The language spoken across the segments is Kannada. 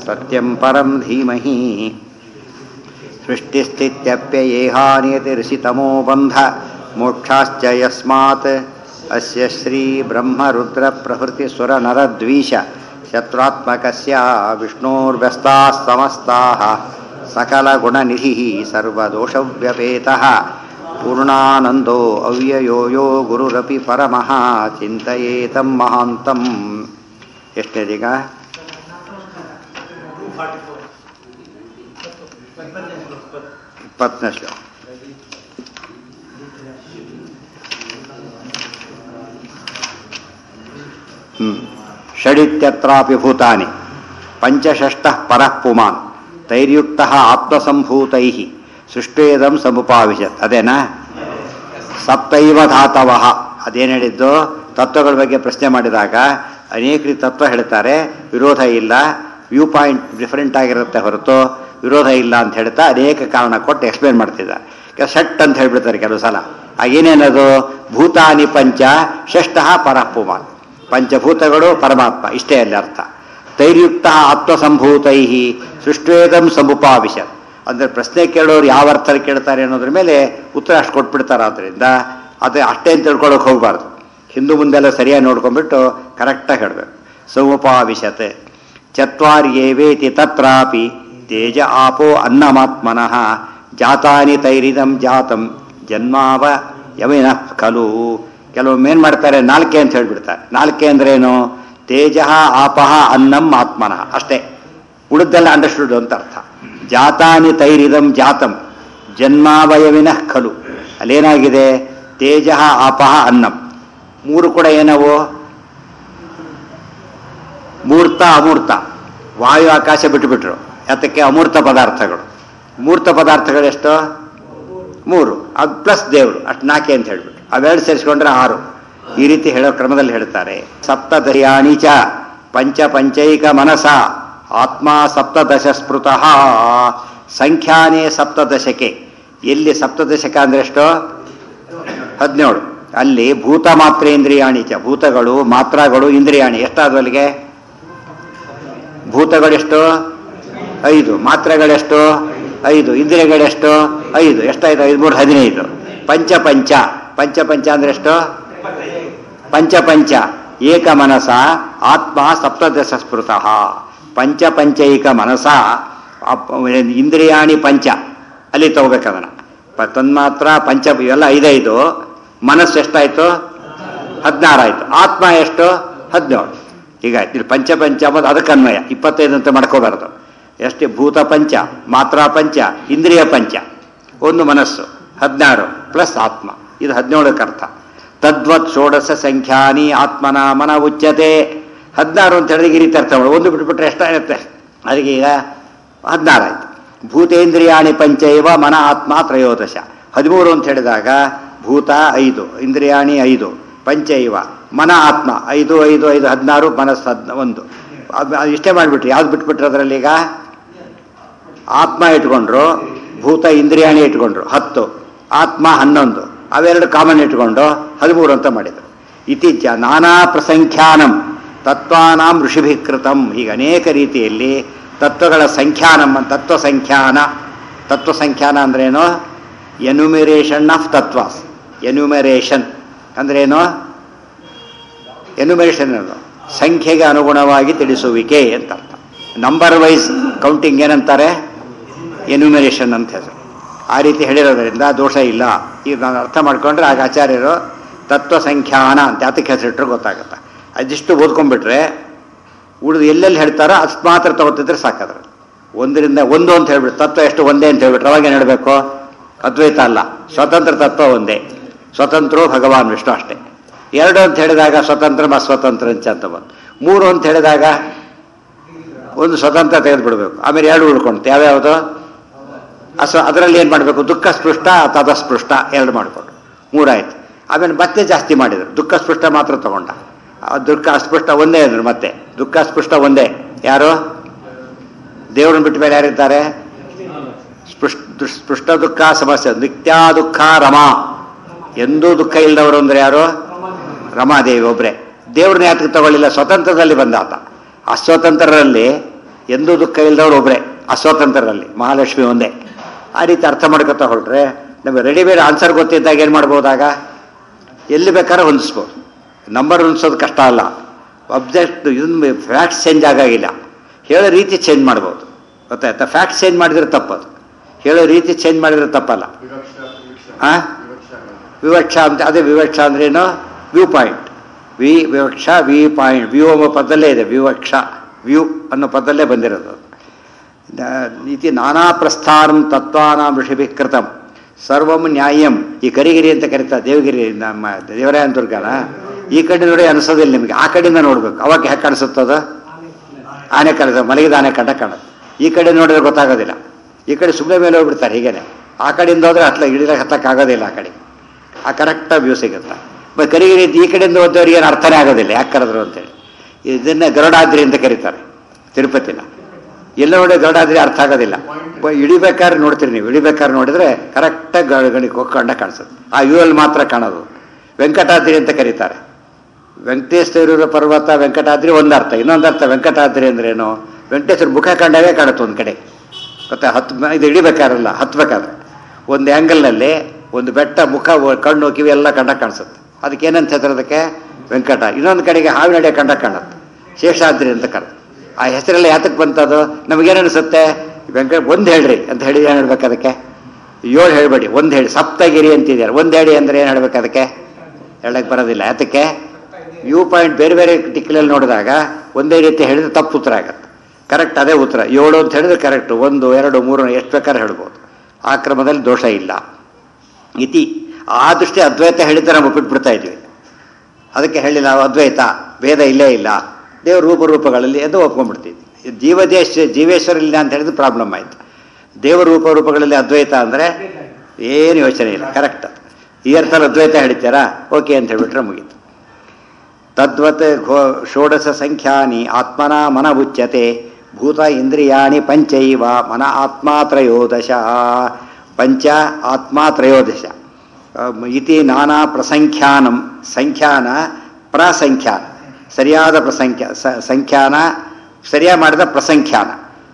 सत्यं परं धीमहि सृष्टिस्थित्यप्ययेहानियतिर्षितमो बन्ध मोक्षाश्च यस्मात् अस्य श्रीब्रह्मरुद्रप्रभृतिसुरनरद्वीष शत्रुत्मकस्य विष्णोर्व्यस्ताः समस्ताः सकलगुणनिधिः सर्वदोषव्यपेतः पूर्णानन्दो ಅವ್ಯಯೋ ಯೋ ಗುರುರಪಿ ಪರಮಃ ಚಿಂತಯೇತಂ ಮಹಾಂತಂ ಎಷ್ಟನೇದೀಗ ಇಪ್ಪತ್ತನೇ ಶ್ಲೋಕ ಹ್ಞೂ ಷಡಿತ್ಯತ್ರಾಪಿ ಭೂತಾನಿ ಪಂಚಷಷ್ಟಃ ಪರಃ ಪುಮಾನ್ ತೈರ್ಯುಕ್ತ ಆತ್ಮಸಂಭೂತೈ ಸೃಷ್ಟೇದಂ ಸಮುಪಾವಿಶತ್ ಅದೇನಾ ಸಪ್ತೈವ ಧಾತವ ಅದೇನು ಹೇಳಿದ್ದು ತತ್ವಗಳ ಬಗ್ಗೆ ಪ್ರಶ್ನೆ ಮಾಡಿದಾಗ ಅನೇಕ ರೀತಿ ತತ್ವ ಹೇಳ್ತಾರೆ ವಿರೋಧ ಇಲ್ಲ ವ್ಯೂ ಪಾಯಿಂಟ್ ಡಿಫರೆಂಟ್ ಆಗಿರುತ್ತೆ ಹೊರತು ವಿರೋಧ ಇಲ್ಲ ಅಂತ ಹೇಳ್ತಾ ಅನೇಕ ಕಾರಣ ಕೊಟ್ಟು ಎಕ್ಸ್ಪ್ಲೇನ್ ಮಾಡ್ತಿದ್ದ ಷಟ್ ಅಂತ ಹೇಳ್ಬಿಡ್ತಾರೆ ಕೆಲವು ಸಲ ಆಗೇನೇನದು ಭೂತಾನಿ ಪಂಚ ಷಷ್ಟಃ ಪರಪುಮಾನ್ ಪಂಚಭೂತಗಳು ಪರಮಾತ್ಮ ಇಷ್ಟೇ ಅಲ್ಲಿ ಅರ್ಥ ತೈರ್ಯುಕ್ತ ಆತ್ಮಸಂಭೂತೈ ಸೃಷ್ಟ್ವೇದಂ ಸಮುಪಾವಿಶತ್ ಅಂದರೆ ಪ್ರಶ್ನೆ ಕೇಳೋರು ಯಾವ ಅರ್ಥದಲ್ಲಿ ಕೇಳ್ತಾರೆ ಅನ್ನೋದ್ರ ಮೇಲೆ ಉತ್ತರ ಅಷ್ಟು ಕೊಟ್ಬಿಡ್ತಾರೆ ಆದ್ದರಿಂದ ಅದು ಅಷ್ಟೇ ಅಂತ ತಿಳ್ಕೊಳಕ್ಕೆ ಹೋಗಬಾರ್ದು ಹಿಂದೂ ಮುಂದೆಲ್ಲ ಸರಿಯಾಗಿ ನೋಡ್ಕೊಂಡ್ಬಿಟ್ಟು ಕರೆಕ್ಟಾಗಿ ಹೇಳಬೇಕು ಸಮುಪಾವಿಶತೆ ಚತ್ವಾರ್ಯೇವೇತಿ ತತ್ರಾಪಿ ತೇಜ ಆಪೋ ಅನ್ನಮಾತ್ಮನಃ ಜಾತಾನಿ ತೈರಿದಂ ಜಾತಂ ಜನ್ಮಾವ ಯಮಿನ ಖಲು ಕೆಲವೊಮ್ಮೆ ಏನು ಮಾಡ್ತಾರೆ ನಾಲ್ಕೆ ಅಂತ ಹೇಳ್ಬಿಡ್ತಾರೆ ನಾಲ್ಕೆ ಅಂದ್ರೇನು ತೇಜ ಆಪಹ ಅನ್ನಂ ಆತ್ಮನಃ ಅಷ್ಟೇ ಉಳಿದೆಲ್ಲ ಅಂಡರ್ಸ್ಟುಡ್ ಅಂತ ಅರ್ಥ ಜಾತಾನಿ ತೈರಿದಂ ಜಾತಂ ಜನ್ಮಾವಯವಿನ ಖಲು ಅಲ್ಲೇನಾಗಿದೆ ತೇಜ ಆಪಹ ಅನ್ನಂ ಮೂರು ಕೂಡ ಏನವು ಮೂರ್ತ ಅಮೂರ್ತ ವಾಯು ಆಕಾಶ ಬಿಟ್ಟುಬಿಟ್ರು ಯಾತಕ್ಕೆ ಅಮೂರ್ತ ಪದಾರ್ಥಗಳು ಮೂರ್ತ ಪದಾರ್ಥಗಳೆಷ್ಟು ಮೂರು ಅದು ಪ್ಲಸ್ ದೇವರು ಅಷ್ಟು ನಾಲ್ಕೆ ಅಂತ ಹೇಳ್ಬಿಟ್ಟು ಅವೆರಡು ಸೇರಿಸ್ಕೊಂಡ್ರೆ ಆರು ಈ ರೀತಿ ಹೇಳೋ ಕ್ರಮದಲ್ಲಿ ಹೇಳ್ತಾರೆ ಸಪ್ತದಯಾನಿ ಚ ಪಂಚ ಪಂಚೈಕ ಮನಸ ಆತ್ಮ ಸಪ್ತದಶ ಸ್ಮೃತಃ ಸಂಖ್ಯಾನೇ ಸಪ್ತದಶಕೆ ಎಲ್ಲಿ ಸಪ್ತದಶಕ ಅಂದ್ರೆ ಎಷ್ಟು ಹದಿನೇಳು ಅಲ್ಲಿ ಭೂತ ಮಾತ್ರ ಇಂದ್ರಿಯಾಣಿ ಚ ಭೂತಗಳು ಮಾತ್ರಗಳು ಇಂದ್ರಿಯಾಣಿ ಎಷ್ಟಾದವು ಅಲ್ಲಿಗೆ ಭೂತಗಳೆಷ್ಟು ಐದು ಮಾತ್ರೆಗಳೆಷ್ಟು ಐದು ಇಂದ್ರಿಯಗಳೆಷ್ಟು ಐದು ಎಷ್ಟಾಯ್ತು ಐದು ಮೂರು ಹದಿನೈದು ಪಂಚ ಪಂಚ ಪಂಚ ಪಂಚ ಅಂದ್ರೆ ಎಷ್ಟು ಪಂಚ ಪಂಚ ಏಕ ಮನಸ ಆತ್ಮ ಸಪ್ತದಶ ಸ್ಮೃತಃ ಪಂಚ ಪಂಚೈಕ ಮನಸ ಇಂದ್ರಿಯಾಣಿ ಪಂಚ ಅಲ್ಲಿ ತಗೋಬೇಕದನ್ನ ತನ್ಮಾತ್ರ ಪಂಚ ಇವೆಲ್ಲ ಐದೈದು ಮನಸ್ಸು ಎಷ್ಟಾಯ್ತು ಹದಿನಾರು ಆಯ್ತು ಆತ್ಮ ಎಷ್ಟು ಹದಿನೇಳು ಈಗ ಇಲ್ಲಿ ಪಂಚ ಪಂಚ ಅಂಬುದು ಅದಕ್ಕೆ ಅನ್ವಯ ಇಪ್ಪತ್ತೈದು ಅಂತ ಮಾಡ್ಕೋಬಾರ್ದು ಎಷ್ಟು ಭೂತ ಪಂಚ ಮಾತ್ರ ಪಂಚ ಇಂದ್ರಿಯ ಪಂಚ ಒಂದು ಮನಸ್ಸು ಹದಿನಾರು ಪ್ಲಸ್ ಆತ್ಮ ಇದು ಹದಿನೇಳಕ್ಕೆ ಅರ್ಥ ತದ್ವತ್ ಷೋಡಶ ಸಂಖ್ಯಾನಿ ಆತ್ಮನ ಮನ ಉಚ್ಚತೆ ಹದಿನಾರು ಅಂತ ಹೇಳಿದ್ರೆ ಈ ರೀತಿ ಅರ್ಥ ಮಾಡಿ ಒಂದು ಬಿಟ್ಬಿಟ್ರೆ ಎಷ್ಟಾಗುತ್ತೆ ಅದಕ್ಕೆ ಈಗ ಹದಿನಾರು ಆಯ್ತು ಭೂತೇಂದ್ರಿಯಾಣಿ ಪಂಚೈವ ಮನ ಆತ್ಮ ತ್ರಯೋದಶ ಹದಿಮೂರು ಅಂತ ಹೇಳಿದಾಗ ಭೂತ ಐದು ಇಂದ್ರಿಯಾಣಿ ಐದು ಪಂಚೈವ ಮನ ಆತ್ಮ ಐದು ಐದು ಐದು ಹದಿನಾರು ಮನಸ್ಸು ಹದ್ ಒಂದು ಇಷ್ಟೇ ಮಾಡಿಬಿಟ್ರಿ ಯಾವ್ದು ಬಿಟ್ಬಿಟ್ರೆ ಅದರಲ್ಲಿ ಈಗ ಆತ್ಮ ಇಟ್ಕೊಂಡ್ರು ಭೂತ ಇಂದ್ರಿಯಾಣಿ ಇಟ್ಕೊಂಡ್ರು ಹತ್ತು ಆತ್ಮ ಹನ್ನೊಂದು ಅವೆರಡು ಕಾಮನ್ ಇಟ್ಕೊಂಡು ಹದಿಮೂರು ಅಂತ ಮಾಡಿದರು ಇತ್ತೀಚ ನಾನಾ ಪ್ರಸಂಖ್ಯಾನಂ ತತ್ವಾನಾಂ ಋಷಿಭಿಕೃತಂ ಹೀಗೆ ಅನೇಕ ರೀತಿಯಲ್ಲಿ ತತ್ವಗಳ ಸಂಖ್ಯಾನಂ ತತ್ವ ಸಂಖ್ಯಾನ ತತ್ವ ಸಂಖ್ಯಾನ ಅಂದ್ರೇನು ಎನ್ಯುಮಿರೇಷನ್ ಆಫ್ ತತ್ವಾಸ್ ಎನ್ಯುಮರೇಷನ್ ಅಂದ್ರೇನು ಎನ್ಯುಮರೇಷನ್ ಏನು ಸಂಖ್ಯೆಗೆ ಅನುಗುಣವಾಗಿ ತಿಳಿಸುವಿಕೆ ಅಂತ ಅರ್ಥ ನಂಬರ್ ವೈಸ್ ಕೌಂಟಿಂಗ್ ಏನಂತಾರೆ ಎನ್ಯುಮರೇಷನ್ ಅಂತ ಹೆಸರು ಆ ರೀತಿ ಹೇಳಿರೋದ್ರಿಂದ ದೋಷ ಇಲ್ಲ ಈಗ ನಾನು ಅರ್ಥ ಮಾಡ್ಕೊಂಡ್ರೆ ಆಗ ಆಚಾರ್ಯರು ತತ್ವ ಸಂಖ್ಯಾನ ಅಂತ ಯಾತಕ್ಕೆ ಹೆಸರಿಟ್ರು ಗೊತ್ತಾಗುತ್ತೆ ಅದಿಷ್ಟು ಓದ್ಕೊಂಡ್ಬಿಟ್ರೆ ಉಳಿದು ಎಲ್ಲೆಲ್ಲಿ ಹೇಳ್ತಾರೋ ಅಷ್ಟು ಮಾತ್ರ ತಗೋತಿದ್ರೆ ಸಾಕಾದ್ರೆ ಒಂದರಿಂದ ಒಂದು ಅಂತ ಹೇಳ್ಬಿಟ್ಟು ತತ್ವ ಎಷ್ಟು ಒಂದೇ ಅಂತ ಹೇಳ್ಬಿಟ್ರೆ ಅವಾಗ ಏನು ಹೇಳಬೇಕು ಅದ್ವೈತ ಅಲ್ಲ ಸ್ವತಂತ್ರ ತತ್ವ ಒಂದೇ ಸ್ವತಂತ್ರೋ ಭಗವಾನ್ ವಿಷ್ಣು ಅಷ್ಟೇ ಎರಡು ಅಂತ ಹೇಳಿದಾಗ ಸ್ವತಂತ್ರ ಅಸ್ವತಂತ್ರ ಅಂತ ಬಂತು ಮೂರು ಅಂತ ಹೇಳಿದಾಗ ಒಂದು ಸ್ವತಂತ್ರ ತೆಗೆದುಬಿಡ್ಬೇಕು ಆಮೇಲೆ ಎರಡು ಉಳ್ಕೊಂಡು ಯಾವ್ಯಾವುದು ಅಸ್ವ ಅದರಲ್ಲಿ ಏನು ಮಾಡಬೇಕು ದುಃಖ ಸ್ಪೃಷ್ಟ ತದಸ್ಪೃಷ್ಟ ಎರಡು ಮಾಡಿಕೊಂಡು ಮೂರಾಯ್ತು ಆಮೇಲೆ ಮತ್ತೆ ಜಾಸ್ತಿ ಮಾಡಿದರು ದುಃಖ ಸ್ಪೃಷ್ಟ ಮಾತ್ರ ತಗೊಂಡ ದುಃಖ ಅಸ್ಪೃಷ್ಟ ಒಂದೇ ಅಂದ್ರು ಮತ್ತೆ ದುಃಖ ಸ್ಪೃಷ್ಟ ಒಂದೇ ಯಾರು ದೇವ್ರನ್ನ ಬಿಟ್ಟ ಮೇಲೆ ಯಾರಿದ್ದಾರೆ ಸ್ಪೃಷ್ಟ ಸ್ಪೃಷ್ಟ ದುಃಖ ಸಮಸ್ಯೆ ನಿತ್ಯ ದುಃಖ ರಮಾ ಎಂದೂ ದುಃಖ ಇಲ್ಲದವರು ಅಂದ್ರೆ ಯಾರು ರಮಾದೇವಿ ಒಬ್ರೆ ದೇವ್ರನ್ನ ಯಾತಕ್ಕೆ ತಗೊಳ್ಳಿಲ್ಲ ಸ್ವತಂತ್ರದಲ್ಲಿ ಬಂದಾತ ಅಸ್ವತಂತ್ರರಲ್ಲಿ ಎಂದೂ ದುಃಖ ಇಲ್ಲದವ್ರು ಒಬ್ಬರೇ ಅಸ್ವತಂತ್ರರಲ್ಲಿ ಮಹಾಲಕ್ಷ್ಮಿ ಒಂದೇ ಆ ರೀತಿ ಅರ್ಥ ಮಾಡ್ಕೊತಾ ಹೊರಟ್ರೆ ನಮಗೆ ರೆಡಿಮೇಡ್ ಆನ್ಸರ್ ಗೊತ್ತಿದ್ದಾಗ ಏನು ಮಾಡ್ಬೋದಾಗ ಎಲ್ಲಿ ಬೇಕಾದ್ರೆ ಹೊಂದಿಸ್ಬೋದು ನಂಬರ್ ಹೊಂದಿಸೋದು ಕಷ್ಟ ಅಲ್ಲ ಅಬ್ಜೆಕ್ಟ್ ಇದನ್ನ ಫ್ಯಾಕ್ಟ್ಸ್ ಚೇಂಜ್ ಆಗಾಗಿಲ್ಲ ಹೇಳೋ ರೀತಿ ಚೇಂಜ್ ಮಾಡ್ಬೋದು ಗೊತ್ತಾಯ್ತಾ ಫ್ಯಾಕ್ಟ್ಸ್ ಚೇಂಜ್ ಮಾಡಿದ್ರೆ ತಪ್ಪದು ಹೇಳೋ ರೀತಿ ಚೇಂಜ್ ಮಾಡಿದ್ರೆ ತಪ್ಪಲ್ಲ ಆ? ವಿವಕ್ಷ ಅಂತ ಅದೇ ವಿವಕ್ಷ ಅಂದ್ರೇನು ವ್ಯೂ ಪಾಯಿಂಟ್ ವಿ ವಿವಕ್ಷ ವಿ ಪಾಯಿಂಟ್ ವ್ಯೂ ಎಂಬ ಪದಲ್ಲೇ ಇದೆ ವಿವಕ್ಷ ವ್ಯೂ ಅನ್ನೋ ಪದಲ್ಲೇ ಬಂದಿರೋದು ನ- ಇತಿ ನಾನಾ ಪ್ರಸ್ಥಾನಂ ತತ್ವಾನಾಂ ಋಷಿಭಿಃ ಕೃತಂ ಸರ್ವಂ ನ್ಯಾಯಂ ಈ ಕರಿಗಿರಿ ಅಂತ ಕರೀತಾರೆ ದೇವಗಿರಿ ನಮ್ಮ ದೇವರಾಯನ ದುರ್ಗನ ಈ ಕಡೆ ನೋಡಿ ಅನಿಸೋದಿಲ್ಲ ನಿಮಗೆ ಆ ಕಡೆಯಿಂದ ನೋಡ್ಬೇಕು ಅವಾಗ ಹೇಗೆ ಕಾಣಿಸುತ್ತದ ಆನೆ ಕಾಣಿಸ್ತದೆ ಮಲಗಿದ ಆನೆ ಕಂಡ ಕಾಣುತ್ತೆ ಈ ಕಡೆ ನೋಡಿದ್ರೆ ಗೊತ್ತಾಗೋದಿಲ್ಲ ಈ ಕಡೆ ಸುಮ್ಮನೆ ಮೇಲೆ ಹೋಗ್ಬಿಡ್ತಾರೆ ಹೀಗೇನೆ ಆ ಕಡೆಯಿಂದ ಹೋದ್ರೆ ಹತ್ಲ ಹಿಡಿದಾಗ ಹತ್ತಕ್ಕಾಗೋದಿಲ್ಲ ಆ ಕಡೆ ಆ ಕರೆಕ್ಟಾಗಿ ವ್ಯೂ ಸಿಗುತ್ತೆ ಮತ್ತೆ ಕರಿಗಿರಿ ಈ ಕಡೆಯಿಂದ ಹೋದವ್ರಿಗೆ ಏನು ಅರ್ಥನೇ ಆಗೋದಿಲ್ಲ ಯಾಕೆ ಕರೆದ್ರು ಅಂತೇಳಿ ಇದನ್ನೇ ಗರುಡಾದ್ರಿ ಅಂತ ಕರೀತಾರೆ ತಿರುಪತಿನ ಎಲ್ಲ ನೋಡಿ ಗರುಡಾದ್ರಿ ಅರ್ಥ ಆಗೋದಿಲ್ಲ ಬ- ಇಳಿಬೇಕಾದ್ರೆ ನೋಡ್ತೀರಿ ನೀವು ಇಳಿಬೇಕಾದ್ರೆ ನೋಡಿದ್ರೆ ಕರೆಕ್ಟಾಗಿ ಗಣಿ ಹೋಗ್ಕೊಂಡ ಕಾಣಿಸುತ್ತೆ ಆ ವ್ಯೂ ಅಲ್ಲಿ ಮಾತ್ರ ಕಾಣೋದು ವೆಂಕಟಾದ್ರಿ ಅಂತ ಕರೀತಾರೆ ವೆಂಕಟೇಶ್ವರ ಪರ್ವತ ವೆಂಕಟಾದ್ರಿ ಒಂದು ಅರ್ಥ ಇನ್ನೊಂದು ಅರ್ಥ ವೆಂಕಟಾದ್ರಿ ಅಂದ್ರೇನು ವೆಂಕಟೇಶ್ವರ ಮುಖ ಕಂಡಾಗೆ ಕಾಣುತ್ತೆ ಒಂದು ಕಡೆ ಗೊತ್ತಾ ಹತ್ತು ಇದು ಇಳಿಬೇಕಾರಲ್ಲ ಹತ್ಬೇಕಾದ್ರೆ ಒಂದು ಆ್ಯಂಗಲ್ನಲ್ಲಿ ಒಂದು ಬೆಟ್ಟ ಮುಖ ಒ- ಕಣ್ಣು ಕಿವಿ ಎಲ್ಲ ಕಂಡ ಕಾಣಿಸುತ್ತೆ ಅದಕ್ಕೆ ಏನಂತ ಹೇಳ್ತಾರೆ ಅದಕ್ಕೆ ವೆಂಕಟ ಇನ್ನೊಂದು ಕಡೆಗೆ ಹಾವಿನಡೆ ಕಂಡ ಕಾಣುತ್ತೆ ಶೇಷಾದ್ರಿ ಅಂತ ಕರೆದು ಆ ಹೆಸರೆಲ್ಲ ಯಾತಕ್ಕೆ ಬಂತದು ನಮಗೇನು ಅನಿಸುತ್ತೆ ವೆಂಕಟ ಒಂದು ಹೇಳ್ರಿ ಅಂತ ಹೇಳಿ ಏನು ಹೇಳ್ಬೇಕು ಅದಕ್ಕೆ ಏಳು ಹೇಳಬೇಡಿ ಒಂದು ಹೇಳಿ ಸಪ್ತಗಿರಿ ಅಂತಿದ್ದಾರೆ ಒಂದು ಹೇಳಿ ಅಂದರೆ ಏನು ಹೇಳ್ಬೇಕು ಅದಕ್ಕೆ ಹೇಳಕ್ಕೆ ಬರೋದಿಲ್ಲ ಯಾತಕ್ಕೆ ವ್ಯೂ ಪಾಯಿಂಟ್ ಬೇರೆ ಬೇರೆ ದಿಕ್ಕಿನಲ್ಲಿ ನೋಡಿದಾಗ ಒಂದೇ ರೀತಿ ಹೇಳಿದ್ರೆ ತಪ್ಪು ಉತ್ತರ ಆಗುತ್ತೆ ಕರೆಕ್ಟ್ ಅದೇ ಉತ್ತರ ಏಳು ಅಂತ ಹೇಳಿದ್ರೆ ಕರೆಕ್ಟ್ ಒಂದು ಎರಡು ಮೂರು ಎಷ್ಟು ಬೇಕಾದ್ರೆ ಹೇಳ್ಬೋದು ಆ ಕ್ರಮದಲ್ಲಿ ದೋಷ ಇಲ್ಲ ಇತಿ ಆ ದೃಷ್ಟಿ ಅದ್ವೈತ ಹೇಳಿದ್ರೆ ನಾವು ಬಿಟ್ಬಿಡ್ತಾ ಇದ್ವಿ ಅದಕ್ಕೆ ಹೇಳಿ ನಾವು ಅದ್ವೈತ ಭೇದ ಇಲ್ಲೇ ಇಲ್ಲ ದೇವ್ರ ರೂಪಗಳಲ್ಲಿ ಎಂದು ಒಪ್ಕೊಂಡ್ಬಿಡ್ತಿದ್ವಿ ಜೀವದೇಶ ಜೀವೇಶ್ವರ ಇಲ್ಲ ಅಂತ ಹೇಳಿದ್ರೆ ಪ್ರಾಬ್ಲಮ್ ಆಯ್ತು ದೇವ ರೂಪ ರೂಪಗಳಲ್ಲಿ ಅದ್ವೈತ ಅಂದರೆ ಏನು ಯೋಚನೆ ಇಲ್ಲ ಕರೆಕ್ಟ್ ಈ ಅರ್ಥದಲ್ಲಿ ಅದ್ವೈತ ಹೇಳ್ತೀರಾ ಓಕೆ ಅಂತ ಹೇಳ್ಬಿಟ್ರೆ ಮುಗೀತು ತದ್ವತ್ ಘೋ ಷೋಡಶ ಸಂಖ್ಯಾನಿ ಆತ್ಮನ ಮನ ಉಚ್ಯತೆ ಭೂತ ಇಂದ್ರಿಯಾಣಿ ಪಂಚೈವ ಮನ ಆತ್ಮ ತ್ರಯೋದಶ ಪಂಚ ಆತ್ಮ ತ್ರಯೋದಶ ಅಮ್, ಇತಿ ನಾನಾ ಪ್ರಸಂಖ್ಯಾನಂ ಸಂಖ್ಯಾನ ಪ್ರಸಂಖ್ಯಾನ ಸರಿಯಾದ ಪ್ರಸಂಖ್ಯ ಸ- ಸಂಖ್ಯಾನ ಸರಿಯಾಗಿ ಮಾಡಿದ ಪ್ರಸಂಖ್ಯಾನ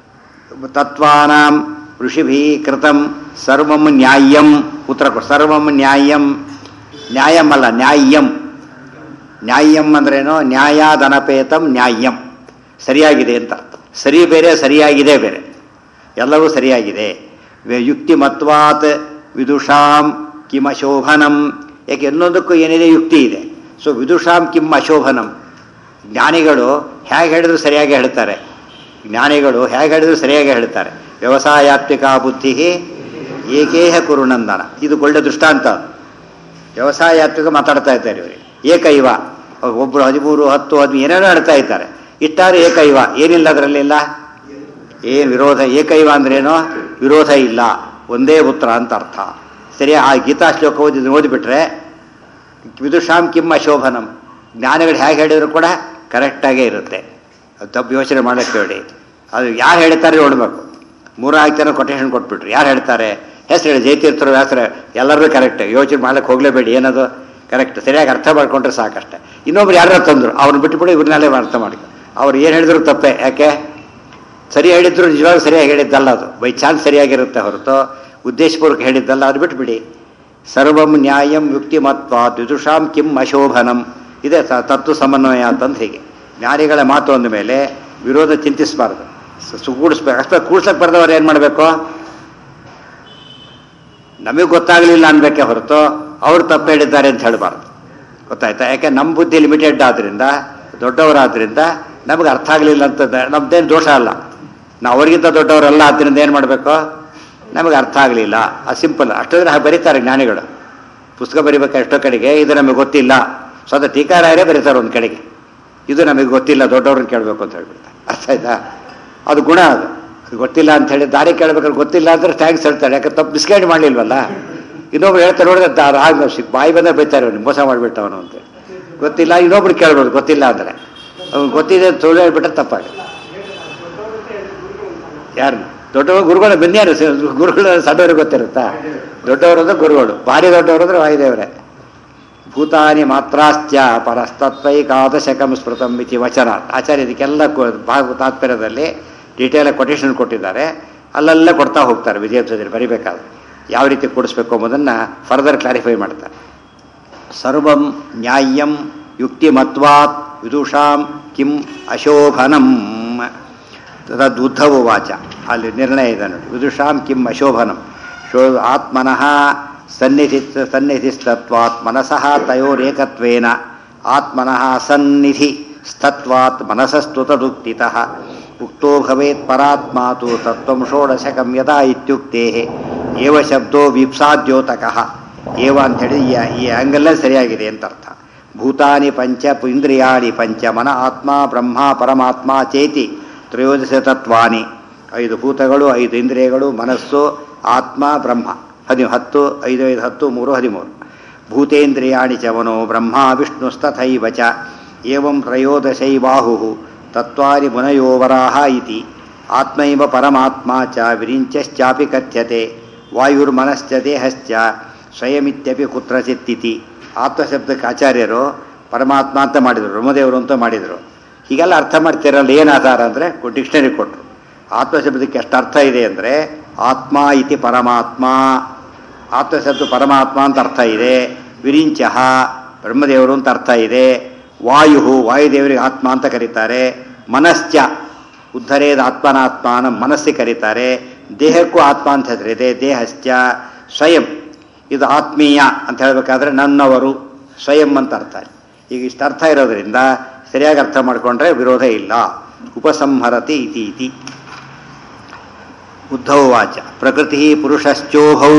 ತತ್ವಾನಾಂ ಋಷಿಭಿ ಕೃತಂ ಸರ್ವಂ ನ್ಯಾಯಂ ಉತ್ತರ ಕೊಡು ಸರ್ವಂ ನ್ಯಾಯಂ ನ್ಯಾಯಂ ಅಲ್ಲ ನ್ಯಾಯಂ ನ್ಯಾಯಂ ಅಂದ್ರೇನು ನ್ಯಾಯಾದನಪೇತಂ ನ್ಯಾಯಂ ಸರಿಯಾಗಿದೆ ಅಂತ ಅರ್ಥ ಸರಿ ಬೇರೆ ಸರಿಯಾಗಿದೆ ಬೇರೆ ಎಲ್ಲವೂ ಸರಿಯಾಗಿದೆ ವೆ- ಯುಕ್ತಿಮತ್ವಾತ್ ವಿದುಷಾಂ ಕಿಮ ಶೋಭನಂ ಯಾಕೆ ಇನ್ನೊಂದಕ್ಕೂ ಏನಿದೆ ಯುಕ್ತಿ ಇದೆ ಸೊ ವಿದುಷಾಂ ಕಿಮ್ ಅಶೋಭನಂ ಜ್ಞಾನಿಗಳು ಹೇಗೆ ಹೇಳಿದ್ರು ಸರಿಯಾಗಿ ಹೇಳ್ತಾರೆ ಜ್ಞಾನಿಗಳು ಹೇಗೆ ಹೇಳಿದ್ರು ಸರಿಯಾಗಿ ಹೇಳ್ತಾರೆ ವ್ಯವಸಾಯಾತ್ಮಿಕ ಬುದ್ಧಿ ಏಕೇಹ ಕುರುನಂದನ ಇದು ಒಳ್ಳೆ ದೃಷ್ಟಾಂತ ವ್ಯವಸಾಯಾತ್ಮಿಕ ಮಾತಾಡ್ತಾ ಇದ್ದಾರೆ ಇವರಿಗೆ ಏಕೈವ ಒಬ್ಬರು ಹದಿಮೂರು ಹತ್ತು ಹದಿಮೂರು ಏನೇನೋ ಹೇಳ್ತಾ ಇದ್ದಾರೆ ಇಟ್ಟಾರೆ ಏಕೈವ ಏನಿಲ್ಲ ಅದರಲ್ಲಿಲ್ಲ ಏನು ವಿರೋಧ ಏಕೈವ ಅಂದ್ರೇನು ವಿರೋಧ ಇಲ್ಲ ಒಂದೇ ಉತ್ತರ ಅಂತ ಅರ್ಥ ಸರಿ ಆ ಗೀತಾ ಶ್ಲೋಕ ಓದಿ ಇದನ್ನ ಓದಿಬಿಟ್ರೆ ವಿದುಷಾಂ ಕಿಮ್ಮ ಶೋಭನಂ ಜ್ಞಾನಿಗಳು ಹೇಗೆ ಹೇಳಿದ್ರು ಕೂಡ ಕರೆಕ್ಟಾಗೇ ಇರುತ್ತೆ ಅದು ತಪ್ಪು ಯೋಚನೆ ಮಾಡಕ್ಕೆ ಹೇಳಿ ಅದು ಯಾರು ಹೇಳ್ತಾರೆ ನೋಡ್ಬೇಕು ಮೂರಾಲ್ಕು ಜನ ಕೊಟೇಶನ್ ಕೊಟ್ಬಿಟ್ರು ಯಾರು ಹೇಳ್ತಾರೆ ಹೆಸರು ಹೇಳಿ ಜಯತೀರ್ಥರು ಹೆಸರು ಎಲ್ಲರೂ ಕರೆಕ್ಟ್ ಯೋಚನೆ ಮಾಡ್ಲಿಕ್ಕೆ ಹೋಗಲೇಬೇಡಿ ಏನದು ಕರೆಕ್ಟ್ ಸರಿಯಾಗಿ ಅರ್ಥ ಮಾಡ್ಕೊಂಡ್ರೆ ಸಾಕಷ್ಟೆ ಇನ್ನೊಬ್ರು ಯಾರು ತಂದರು ಅವ್ರನ್ನ ಬಿಟ್ಟುಬಿಡಿ ಇವ್ರನ್ನೆಲ್ಲೇ ಅರ್ಥ ಮಾಡಿ ಅವ್ರು ಏನು ಹೇಳಿದ್ರು ತಪ್ಪೇ ಯಾಕೆ ಸರಿ ಹೇಳಿದ್ರು ನಿಜವಾಗ ಸರಿಯಾಗಿ ಹೇಳಿದ್ದಲ್ಲ ಅದು ಬೈ ಚಾನ್ಸ್ ಸರಿಯಾಗಿರುತ್ತೆ ಹೊರತು ಉದ್ದೇಶಪೂರ್ವಕ ಹೇಳಿದ್ದಲ್ಲ ಅದು ಬಿಟ್ಬಿಡಿ ಸರ್ವಂ ನ್ಯಾಯಂ ಯುಕ್ತಿಮತ್ವ ದ್ವಿದುಷಾಂ ಕಿಂ ಅಶೋಭನಂ ಇದೆ ತ- ತತ್ವ ಸಮನ್ವಯ ಅಂತಂದು ಹೀಗೆ ಜ್ಞಾನಿಗಳ ಮಾತು ಅಂದ ಮೇಲೆ ವಿರೋಧ ಚಿಂತಿಸಬಾರ್ದು ಕೂಡಿಸ್ಬೇಕು ಅಷ್ಟೇ ಕೂಡ್ಸಕ್ಕೆ ಬರ್ದವ್ರು ಏನು ಮಾಡಬೇಕು ನಮಗೆ ಗೊತ್ತಾಗಲಿಲ್ಲ ಅನ್ಬೇಕೆ ಹೊರತು ಅವ್ರು ತಪ್ಪು ಹೇಳಿದ್ದಾರೆ ಅಂತ ಹೇಳಬಾರ್ದು ಗೊತ್ತಾಯ್ತಾ ಯಾಕೆ ನಮ್ಮ ಬುದ್ಧಿ ಲಿಮಿಟೆಡ್ ಆದ್ರಿಂದ ದೊಡ್ಡವರಾದ್ರಿಂದ ನಮಗೆ ಅರ್ಥ ಆಗಲಿಲ್ಲ ಅಂತ ನಮ್ದೇನು ದೋಷ ಅಲ್ಲ ನಾವು ಅವ್ರಿಗಿಂತ ದೊಡ್ಡವರಲ್ಲ ಆದ್ದರಿಂದ ಏನು ಮಾಡಬೇಕು ನಮಗೆ ಅರ್ಥ ಆಗಲಿಲ್ಲ ಅದು ಸಿಂಪಲ್ ಅಷ್ಟೊಂದ್ರೆ ಹಾಗೆ ಬರೀತಾರೆ ಜ್ಞಾನಿಗಳು ಪುಸ್ತಕ ಬರಿಬೇಕು ಎಷ್ಟೋ ಕಡೆಗೆ ಇದು ನಮಗೆ ಗೊತ್ತಿಲ್ಲ ಸ್ವತಃ ಟೀಕಾರಾಯರೇ ಬರೀತಾರೆ ಒಂದು ಕಡೆಗೆ ಇದು ನಮಗೆ ಗೊತ್ತಿಲ್ಲ ದೊಡ್ಡವ್ರನ್ನ ಕೇಳಬೇಕು ಅಂತ ಹೇಳ್ಬಿಡ್ತಾರೆ ಅರ್ಥ ಆಯ್ತಾ ಅದು ಗುಣ ಅದು ಅದು ಗೊತ್ತಿಲ್ಲ ಅಂತ ಹೇಳಿ ದಾರಿ ಕೇಳ್ಬೇಕಾದ್ರೆ ಗೊತ್ತಿಲ್ಲ ಅಂದ್ರೆ ಥ್ಯಾಂಕ್ಸ್ ಹೇಳ್ತಾರೆ ಯಾಕೆ ತಪ್ಪು ಮಿಸ್ಗೈಡ್ ಮಾಡಲಿಲ್ವಲ್ಲ ಇನ್ನೊಬ್ರು ಹೇಳ್ತಾರೆ ನೋಡಿದ್ರೆ ದಾರ ಆಗ ಸಿಕ್ ಬಾಯಿ ಬಂದೇ ಬೈತಾರೆ ಅವ್ನಿಗೆ ಮೋಸ ಮಾಡಿಬಿಟ್ಟ ಅವನು ಅಂತ ಗೊತ್ತಿಲ್ಲ ಇನ್ನೊಬ್ರು ಕೇಳ್ಬೋದು ಗೊತ್ತಿಲ್ಲ ಅಂದರೆ ಅವ್ನು ಗೊತ್ತಿದೆ ಅಂತ ಸುಳ್ಳು ಹೇಳ್ಬಿಟ್ರೆ ತಪ್ಪಾಗುತ್ತೆ ಯಾರು ದೊಡ್ಡವರು ಗುರುಗಳು ಬೆನ್ಯಾರು ಗುರುಗಳು ಸಣ್ಣವ್ರಿಗೆ ಗೊತ್ತಿರುತ್ತಾ ದೊಡ್ಡವರು ಅಂದ್ರೆ ಗುರುಗಳು ಭಾರಿ ದೊಡ್ಡವರು ಅಂದ್ರೆ ವಾಯುದೇವರೇ ಭೂತಾನಿ ಮಾತ್ರಾಶ್ಚ ಪರಸ್ತತ್ವೈಕಾದಶಕಂ ಸ್ಮೃತಂ ಇತಿ ವಚನ ಆಚಾರ್ಯ ಇದಕ್ಕೆಲ್ಲ ಕೊ- ಭಾಗ ತಾತ್ಪರ್ಯದಲ್ಲಿ ಡೀಟೇಲಾಗಿ ಕೊಟೇಶನ್ ಕೊಟ್ಟಿದ್ದಾರೆ ಅಲ್ಲೆಲ್ಲ ಕೊಡ್ತಾ ಹೋಗ್ತಾರೆ ವಿಜಯೋತ್ಸವದಲ್ಲಿ ಬರಿಬೇಕಾದ್ರೆ ಯಾವ ರೀತಿ ಕೊಡಿಸ್ಬೇಕು ಎಂಬುದನ್ನು ಫರ್ದರ್ ಕ್ಲಾರಿಫೈ ಮಾಡ್ತಾರೆ ಸರ್ವಂ ನ್ಯಾಯಂ ಯುಕ್ತಿಮತ್ವಾತ್ ವಿದುಷಾಂ ಕಿಂ ಅಶೋಭನಂ ತದುದ್ಧವ ವಾಚ ಅಲ್ಲಿ ನಿರ್ಣಯ ಇದೆ ನೋಡಿ ವಿದುಷಾಂ ಕಿಂ ಅಶೋಭನಂ ಶೋ ಆತ್ಮನಃ ಸನ್ನಿಧಿ ಸನ್ನಿಧಿಸ್ತತ್ವಾತ್ ಮನಸಃ ತಯೋರೇಕತ್ವೇನ ಆತ್ಮನಃ ಸನ್ನಿಧಿ ಸ್ತತ್ವಾತ್ ಮನಸಸ್ತು ತದುಕ್ತಿತಃ ಉಕ್ತೋ ಭವೇತ್ ಪರಾತ್ಮಾತು ತತ್ವಂ ಷೋಡಶಕಂ ಯದಾ ಇತ್ಯುಕ್ತೇ ಏವ ಶಬ್ದೋ ವಿಪ್ಸಾದ್ಯೋತಕಃ ಏವ ಅಂಥೇಳಿ ಈ ಈ ಆ್ಯಂಗಲ್ಲೇ ಸರಿಯಾಗಿದೆ ಅಂತ ಅರ್ಥ ಭೂತಾನಿ ಪಂಚ ಇಂದ್ರಿಯಾಣಿ ಪಂಚ ಮನ ಆತ್ಮ ಬ್ರಹ್ಮ ಪರಮಾತ್ಮ ಚೇತಿ ತ್ರಯೋದಶ ತತ್ವಾನಿ ಐದು ಭೂತಗಳು ಐದು ಇಂದ್ರಿಯಗಳು ಮನಸ್ಸು ಆತ್ಮ ಬ್ರಹ್ಮ ಹದಿ ಹತ್ತು ಐದು ಐದು ಹತ್ತು ಮೂರು ಹದಿಮೂರು ಭೂತೇಂದ್ರಿಯಾಣಿ ಚ ಮನೋ ಬ್ರಹ್ಮ ವಿಷ್ಣುಸ್ತಥೈವ ಚ ಏವಂ ತ್ರಯೋದಶೈಬಾಹು ತತ್ವಾನಿ ಮುನಯೋವರಾಹ ಇತಿ ಆತ್ಮೈವ ಪರಮಾತ್ಮ ಚ ವಿರಿಂಚಶ್ಚಾಪಿ ಕಥ್ಯತೆ ವಾಯುರ್ಮನಶ್ಚ ದೇಹಶ್ಚ ಸ್ವಯಮಿತ್ಯಪಿ ಕುತ್ರಚಿತ್ತಿತಿ ಆತ್ಮಶಬ್ದಕ್ಕೆ ಆಚಾರ್ಯರು ಪರಮಾತ್ಮ ಅಂತ ಮಾಡಿದರು ಬ್ರಹ್ಮದೇವರು ಅಂತ ಮಾಡಿದರು ಹೀಗೆಲ್ಲ ಅರ್ಥ ಮಾಡ್ತಿರಲ್ಲ ಏನು ಆಧಾರ ಅಂದರೆ ಡಿಕ್ಷನರಿ ಕೊಟ್ಟರು ಆತ್ಮಶಬ್ದಕ್ಕೆ ಎಷ್ಟು ಅರ್ಥ ಇದೆ ಅಂದರೆ ಆತ್ಮ ಇತಿ ಪರಮಾತ್ಮ ಆತ್ಮಶಬ್ದ ಪರಮಾತ್ಮ ಅಂತ ಅರ್ಥ ಇದೆ ವಿರಿಂಚಃ ಬ್ರಹ್ಮದೇವರು ಅಂತ ಅರ್ಥ ಇದೆ ವಾಯು ವಾಯುದೇವರಿಗೆ ಆತ್ಮ ಅಂತ ಕರೀತಾರೆ ಮನಶ್ಚ ಉದ್ಧರೇದ ಆತ್ಮನಾತ್ಮಾನ ಮನಸ್ಸಿಗೆ ಕರೀತಾರೆ ದೇಹಕ್ಕೂ ಆತ್ಮ ಅಂತ ಹೆಸರಿದೆ ದೇಹಶ್ಚ ಸ್ವಯಂ ಇದು ಆತ್ಮೀಯ ಅಂತ ಹೇಳಬೇಕಾದ್ರೆ ನನ್ನವರು ಸ್ವಯಂ ಅಂತ ಅರ್ಥ ಈಗ ಇಷ್ಟು ಅರ್ಥ ಇರೋದ್ರಿಂದ ಸರಿಯಾಗಿ ಅರ್ಥ ಮಾಡಿಕೊಂಡ್ರೆ ವಿರೋಧ ಇಲ್ಲ ಉಪಸಂಹರತಿ ಇತಿ ಇತಿ ಉದ್ಧವವಾಚ ಪ್ರಕೃತಿ ಪುರುಷಶ್ಚೋಭೌ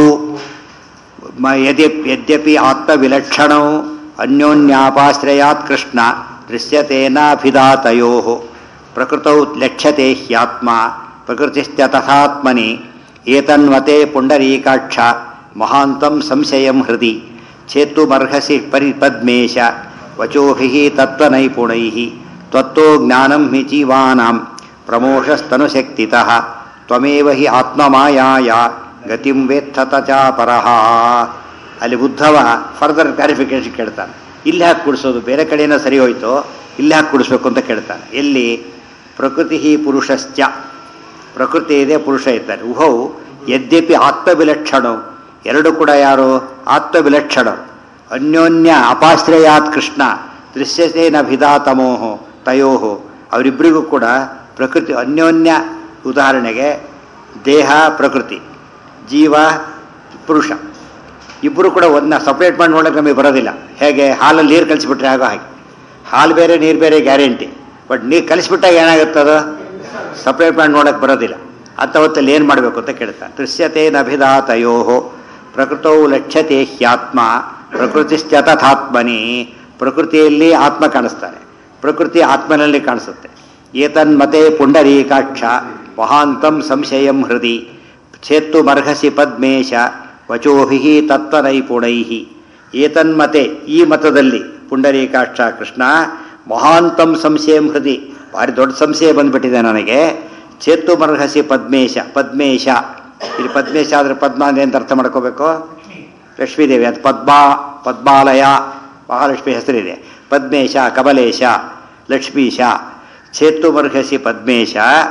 ಮ- ಯದ್ಯಪ್ ಯದ್ಯಪಿ ಆತ್ಮವಿಲಕ್ಷಣೌ ಅನ್ಯೋನ್ಯಾಪಾಶ್ರಯಾತ್ ಕೃಷ್ಣ ದೃಶ್ಯತೇನಾಭಿಧಾತಯೋ ಪ್ರಕೃತೌ ಲಕ್ಷ್ಯತೆ ಹ್ಯಾತ್ಮ ಪ್ರಕೃತಿಶ್ಚ ತಥಾತ್ಮನಿ ಏತನ್ವತೆ ಪುಂಡರೀಕಾಕ್ಷ ಮಹಾಂತಂ ಸಂಶಯಂ ಹೃದಿ ಚೇತ್ತುಮರ್ಹಸಿ ಪರಿಪದ್ಮೇಶ ವಚೋಭಿಃ ತತ್ವನೈಪುಣೈಃ ತ್ವತ್ತೋ ಜ್ಞಾನಂ ಹಿ ಜೀವಾನಾಂ ಪ್ರಮೋಷಸ್ತನುಶಕ್ತಿತಃ ತ್ವಮೇವ ಹಿ ಆತ್ಮಮಾಯಾಯ ಗತಿಂ ವೇತ್ಥತ ಚಾಪರಃ ಅಲ್ಲಿ ಉದ್ಧವ ಫರ್ದರ್ ಕ್ಲಾರಿಫಿಕೇಶನ್ ಕೇಳ್ತಾನೆ ಇಲ್ಲಿ ಹಾಕಿ ಕುಡಿಸೋದು ಬೇರೆ ಕಡೆಯಿಂದ ಸರಿ ಹೋಯ್ತು ಇಲ್ಲಿ ಹಾಕಿ ಕುಡಿಸ್ಬೇಕು ಅಂತ ಕೇಳ್ತಾನೆ ಎಲ್ಲಿ ಪ್ರಕೃತಿ ಪುರುಷಶ್ಚ ಪ್ರಕೃತಿ ಇದೆ ಪುರುಷ ಇದ್ದಾರೆ ಉಭೌ ಯದ್ಯಪಿ ಆತ್ಮವಿಲಕ್ಷಣ ಎರಡು ಕೂಡ ಯಾರು ಆತ್ಮವಿಲಕ್ಷಣ ಅನ್ಯೋನ್ಯ ಅಪಾಶ್ರಯಾತ್ ಕೃಷ್ಣ ದೃಶ್ಯತೇನ ಭಿದಾತಮೋಹೋ ತಯೋಹೋ ಅವರಿಬ್ಬರಿಗೂ ಕೂಡ ಪ್ರಕೃತಿ ಅನ್ಯೋನ್ಯ ಉದಾಹರಣೆಗೆ ದೇಹ ಪ್ರಕೃತಿ ಜೀವ ಪುರುಷ ಇಬ್ಬರು ಕೂಡ ಒಂದನ್ನ ಸಪ್ರೇಟ್ ಮಾಡಿ ನೋಡೋಕೆ ನಮಗೆ ಬರೋದಿಲ್ಲ ಹೇಗೆ ಹಾಲಲ್ಲಿ ನೀರು ಕಲಿಸ್ಬಿಟ್ರೆ ಆಗೋ ಹಾಗೆ ಹಾಲು ಬೇರೆ ನೀರು ಬೇರೆ ಗ್ಯಾರಂಟಿ ಬಟ್ ನೀರು ಕಲಿಸ್ಬಿಟ್ಟಾಗ ಏನಾಗುತ್ತದು ಸಪ್ರೇಟ್ ಮಾಡಿ ನೋಡೋಕೆ ಬರೋದಿಲ್ಲ ಅಂಥ ಹೊತ್ತಲ್ಲಿ ಏನು ಮಾಡಬೇಕು ಅಂತ ಕೇಳ್ತಾನೆ ದೃಶ್ಯತೇನ ಅಭಿಧಾತಯೋ ಪ್ರಕೃತೌ ಲಕ್ಷ್ಯತೆ ಹ್ಯಾತ್ಮ ಪ್ರಕೃತಿಶ್ಚ ತಥಾತ್ಮನಿ ಪ್ರಕೃತಿಯಲ್ಲಿ ಆತ್ಮ ಕಾಣಿಸ್ತಾನೆ ಪ್ರಕೃತಿ ಆತ್ಮನಲ್ಲಿ ಕಾಣಿಸುತ್ತೆ ಏತನ್ಮತೆ ಪುಂಡರೀಕಾಕ್ಷ ಮಹಾಂತಂ ಸಂಶಯಂ ಹೃದಿ ಚೇತ್ತು ಮರ್ಹಸಿ ಪದ್ಮೇಶ ವಚೋಭಿ ತತ್ವನೈಪುಣೈ ಏತನ್ಮತೆ ಈ ಮತದಲ್ಲಿ ಪುಂಡರೀಕಾಕ್ಷ ಕೃಷ್ಣ ಮಹಾಂತಂ ಸಂಶಯಂ ಹೃದಿ ಭಾರಿ ದೊಡ್ಡ ಸಂಶಯ ಬಂದ್ಬಿಟ್ಟಿದೆ ನನಗೆ ಚೇತ್ತು ಮರ್ಹಸಿ ಪದ್ಮೇಶ ಪದ್ಮೇಶ ಇಲ್ಲಿ ಪದ್ಮೇಶ ಆದರೆ ಪದ್ಮ ಅಂದ್ರೆ ಅಂತ ಅರ್ಥ ಮಾಡ್ಕೋಬೇಕು ಲಕ್ಷ್ಮೀದೇವಿ ಅದು ಪದ್ಮಾ ಪದ್ಮಾಲಯ ಮಹಾಲಕ್ಷ್ಮಿ ಹೆಸರಿದೆ ಪದ್ಮೇಶ ಕಮಲೇಶ ಲಕ್ಷ್ಮೀಶ ಚೇತ್ತು ಮರ್ಹಸಿ ಪದ್ಮೇಶ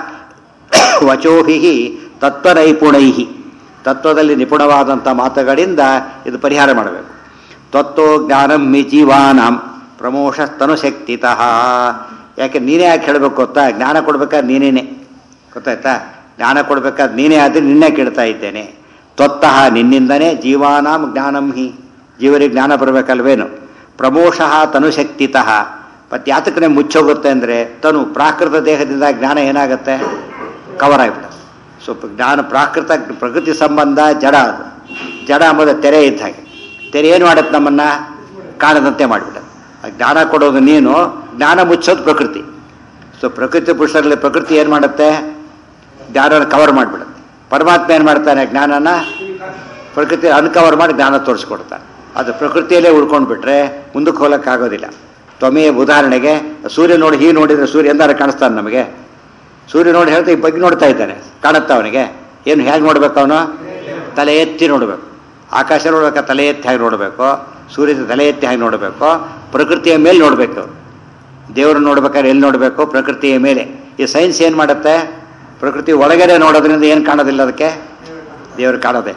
ವಚೋಭಿ ತತ್ವನೈಪುಣೈ ತತ್ವದಲ್ಲಿ ನಿಪುಣವಾದಂಥ ಮಾತುಗಳಿಂದ ಇದು ಪರಿಹಾರ ಮಾಡಬೇಕು ತತ್ವೋ ಜ್ಞಾನಂ ಮಿ ಜೀವಾನಾಂ ಪ್ರಮೋಷ ತನುಶಕ್ತಿತಃ ಯಾಕೆ ನೀನೇ ಯಾಕೆ ಹೇಳಬೇಕು ಗೊತ್ತಾ ಜ್ಞಾನ ಕೊಡ್ಬೇಕಾದ್ರೆ ನೀನೇನೆ ಗೊತ್ತಾಯ್ತಾ ಜ್ಞಾನ ಕೊಡ್ಬೇಕಾದ್ರೆ ನೀನೇ ಆದರೆ ನಿನ್ನೆ ಕೇಳ್ತಾ ಇದ್ದೇನೆ ತ್ವತ್ತಃ ನಿನ್ನಿಂದನೇ ಜೀವಾನಾಂ ಜ್ಞಾನಂ ಹಿ ಜೀವರಿಗೆ ಜ್ಞಾನ ಬರಬೇಕಲ್ವೇನು ಪ್ರಮೋಷಃ ತನುಶಕ್ತಿತಃ ಮತ್ತು ಯಾತಕನೇ ಮುಚ್ಚೋಗುತ್ತೆ ಅಂದರೆ ತನು ಪ್ರಾಕೃತ ದೇಹದಿಂದ ಜ್ಞಾನ ಏನಾಗುತ್ತೆ ಕವರ್ ಆಗಿಬಿಡುತ್ತೆ ಸೊ ಜ್ಞಾನ ಪ್ರಾಕೃತ ಪ್ರಕೃತಿ ಸಂಬಂಧ ಜಡ ಅದು ಜಡ ಅಂಬುದು ತೆರೆ ಇದ್ದ ಹಾಗೆ ತೆರೆ ಏನು ಮಾಡುತ್ತೆ ನಮ್ಮನ್ನು ಕಾಣದಂತೆ ಮಾಡಿಬಿಡುತ್ತೆ ಆ ಜ್ಞಾನ ಕೊಡೋದು ನೀನು ಜ್ಞಾನ ಮುಚ್ಚೋದು ಪ್ರಕೃತಿ ಸೊ ಪ್ರಕೃತಿ ಪುರುಷರಲ್ಲಿ ಪ್ರಕೃತಿ ಏನು ಮಾಡುತ್ತೆ ಜ್ಞಾನನ ಕವರ್ ಮಾಡಿಬಿಡುತ್ತೆ ಪರಮಾತ್ಮ ಏನು ಮಾಡ್ತಾನೆ ಜ್ಞಾನನ ಪ್ರಕೃತಿ ಅನ್ಕವರ್ ಮಾಡಿ ಜ್ಞಾನ ತೋರಿಸ್ಕೊಡ್ತಾನೆ ಅದು ಪ್ರಕೃತಿಯಲ್ಲೇ ಉಳ್ಕೊಂಡು ಬಿಟ್ರೆ ಮುಂದಕ್ಕೆ ಹೋಗಕ್ಕಾಗೋದಿಲ್ಲ ತ್ವಮೇ ಉದಾಹರಣೆಗೆ ಸೂರ್ಯ ನೋಡಿ ಹೀಗೆ ನೋಡಿದರೆ ಸೂರ್ಯ ಎಂದಾರು ಕಾಣಿಸ್ತಾನೆ ನಮಗೆ ಸೂರ್ಯ ನೋಡಿ ಹೇಳ್ತಾ ಈ ಬಗ್ಗೆ ನೋಡ್ತಾ ಇದ್ದಾನೆ ಕಾಣುತ್ತಾ ಅವನಿಗೆ ಏನು ಹೇಗೆ ನೋಡ್ಬೇಕು ಅವನು ತಲೆ ಎತ್ತಿ ನೋಡಬೇಕು ಆಕಾಶ ನೋಡ್ಬೇಕಾ ತಲೆ ಎತ್ತಿ ಹೇಗೆ ನೋಡಬೇಕು ಸೂರ್ಯನ ತಲೆ ಎತ್ತಿ ಹೇಗೆ ನೋಡಬೇಕು ಪ್ರಕೃತಿಯ ಮೇಲೆ ನೋಡಬೇಕು ದೇವರು ನೋಡ್ಬೇಕಾದ್ರೆ ಎಲ್ಲಿ ನೋಡಬೇಕು ಪ್ರಕೃತಿಯ ಮೇಲೆ ಈ ಸೈನ್ಸ್ ಏನು ಮಾಡುತ್ತೆ ಪ್ರಕೃತಿ ಒಳಗಡೆ ನೋಡೋದ್ರಿಂದ ಏನು ಕಾಣೋದಿಲ್ಲ ಅದಕ್ಕೆ ದೇವರು ಕಾಣೋದೇ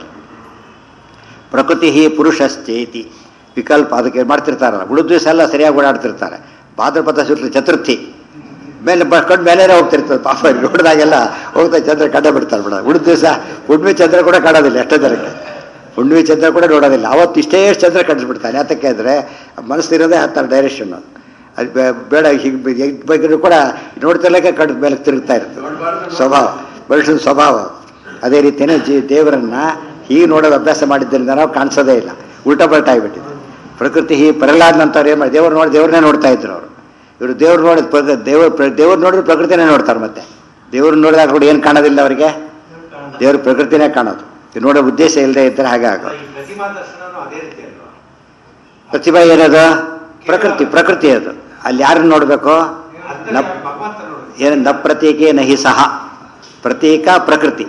ಪ್ರಕೃತಿ ಪುರುಷಶ್ಚೇತಿ ವಿಕಲ್ಪ ಅದಕ್ಕೆ ಮಾಡ್ತಿರ್ತಾರಲ್ಲ ಉಳಿದ ದಿವಸ ಎಲ್ಲ ಸರಿಯಾಗಿ ಓಡಾಡ್ತಿರ್ತಾರೆ ಭಾದ್ರಪದ ಶುಕ್ಲ ಚತುರ್ಥಿ ಮೇಲೆ ಬರ್ಕೊಂಡು ಮೇಲೆ ಹೋಗ್ತಿರ್ತದೆ ಪಾಪ ಇಲ್ಲಿ ನೋಡಿದಾಗೆಲ್ಲ ಹೋಗ್ತಾ ಚಂದ್ರ ಕಂಡ ಬಿಡ್ತಾರೆ ಬಿಡ ಉಳಿದ ದಿವಸ ಹುಣ್ಣಿಮೆ ಚಂದ್ರ ಕೂಡ ಕಾಣೋದಿಲ್ಲ ಎಷ್ಟೋ ಜನಕ್ಕೆ ಹುಣ್ಣಿಮೆ ಚಂದ್ರ ಕೂಡ ನೋಡೋದಿಲ್ಲ ಅವತ್ತು ಇಷ್ಟೇ ಚಂದ್ರ ಕಂಡಿಸ್ಬಿಡ್ತಾನೆ ಯಾತಕ್ಕೆ ಅಂದರೆ ಮನಸ್ಸಿರೋದೇ ಹತ್ತಾರೆ ಡೈರೆಕ್ಷನ್ ಅದು ಬೇ- ಬೇಡ ಹೀಗೆ ಹೆಗ್ ಬಗ್ಗೆ ಕೂಡ ನೋಡ್ತಿರ್ಲಿಕ್ಕೆ ಕಡ್ ಮೇಲೆ ತಿರುಗ್ತಾ ಇರ್ತದೆ ಸ್ವಭಾವ ಮನುಷ್ಯನ ಸ್ವಭಾವ ಅದೇ ರೀತಿಯೇ ಜೀ ದೇವರನ್ನ ಹೀಗೆ ನೋಡೋದು ಅಭ್ಯಾಸ ಮಾಡಿದ್ದರಿಂದ ನಾವು ಕಾಣಿಸೋದೇ ಇಲ್ಲ ಉಲ್ಟಾ ಪಲ್ಟಾ ಆಗಿಬಿಟ್ಟಿದೆ ಪ್ರಕೃತಿ ಹೀಗೆ ಪ್ರಹ್ಲಾದ್ನಂತವ್ರು ಏನು ಮಾಡಿ ದೇವ್ರು ನೋಡಿ ದೇವ್ರನ್ನೇ ನೋಡ್ತಾ ಇದ್ರು ಅವರು ಇವರು ದೇವ್ರು ನೋಡಿದ ಪ್ರಕ ದೇವ್ರ ದೇವ್ರು ನೋಡಿದ್ರೆ ಪ್ರಕೃತಿನೇ ನೋಡ್ತಾರೆ ಮತ್ತೆ ದೇವ್ರನ್ನ ನೋಡಿದಾಗ ಕೂಡ ಏನು ಕಾಣೋದಿಲ್ಲ ಅವರಿಗೆ ದೇವ್ರ ಪ್ರಕೃತಿನೇ ಕಾಣೋದು ಇದು ನೋಡೋ ಉದ್ದೇಶ ಇಲ್ಲದೆ ಇದ್ದರೆ ಹಾಗೆ ಆಗೋದು ಈ ಪ್ರತಿಮಾ ದರ್ಶನನೂ ಅದೇ ರೀತಿ ಅಲ್ವಾ ಪ್ರತಿಭಾ ಏನದು ಪ್ರಕೃತಿ ಪ್ರಕೃತಿ ಅದು ಅಲ್ಲಿ ಯಾರನ್ನ ನೋಡಬೇಕು ಅದ್ರಲ್ಲಿ ನಪ್ ಭಗವಂತ ನೋಡುದು ಏನು ನ ಪ್ರತೀಕೆ ನಹಿ ಸಹ ಪ್ರತೀಕ ಪ್ರಕೃತಿ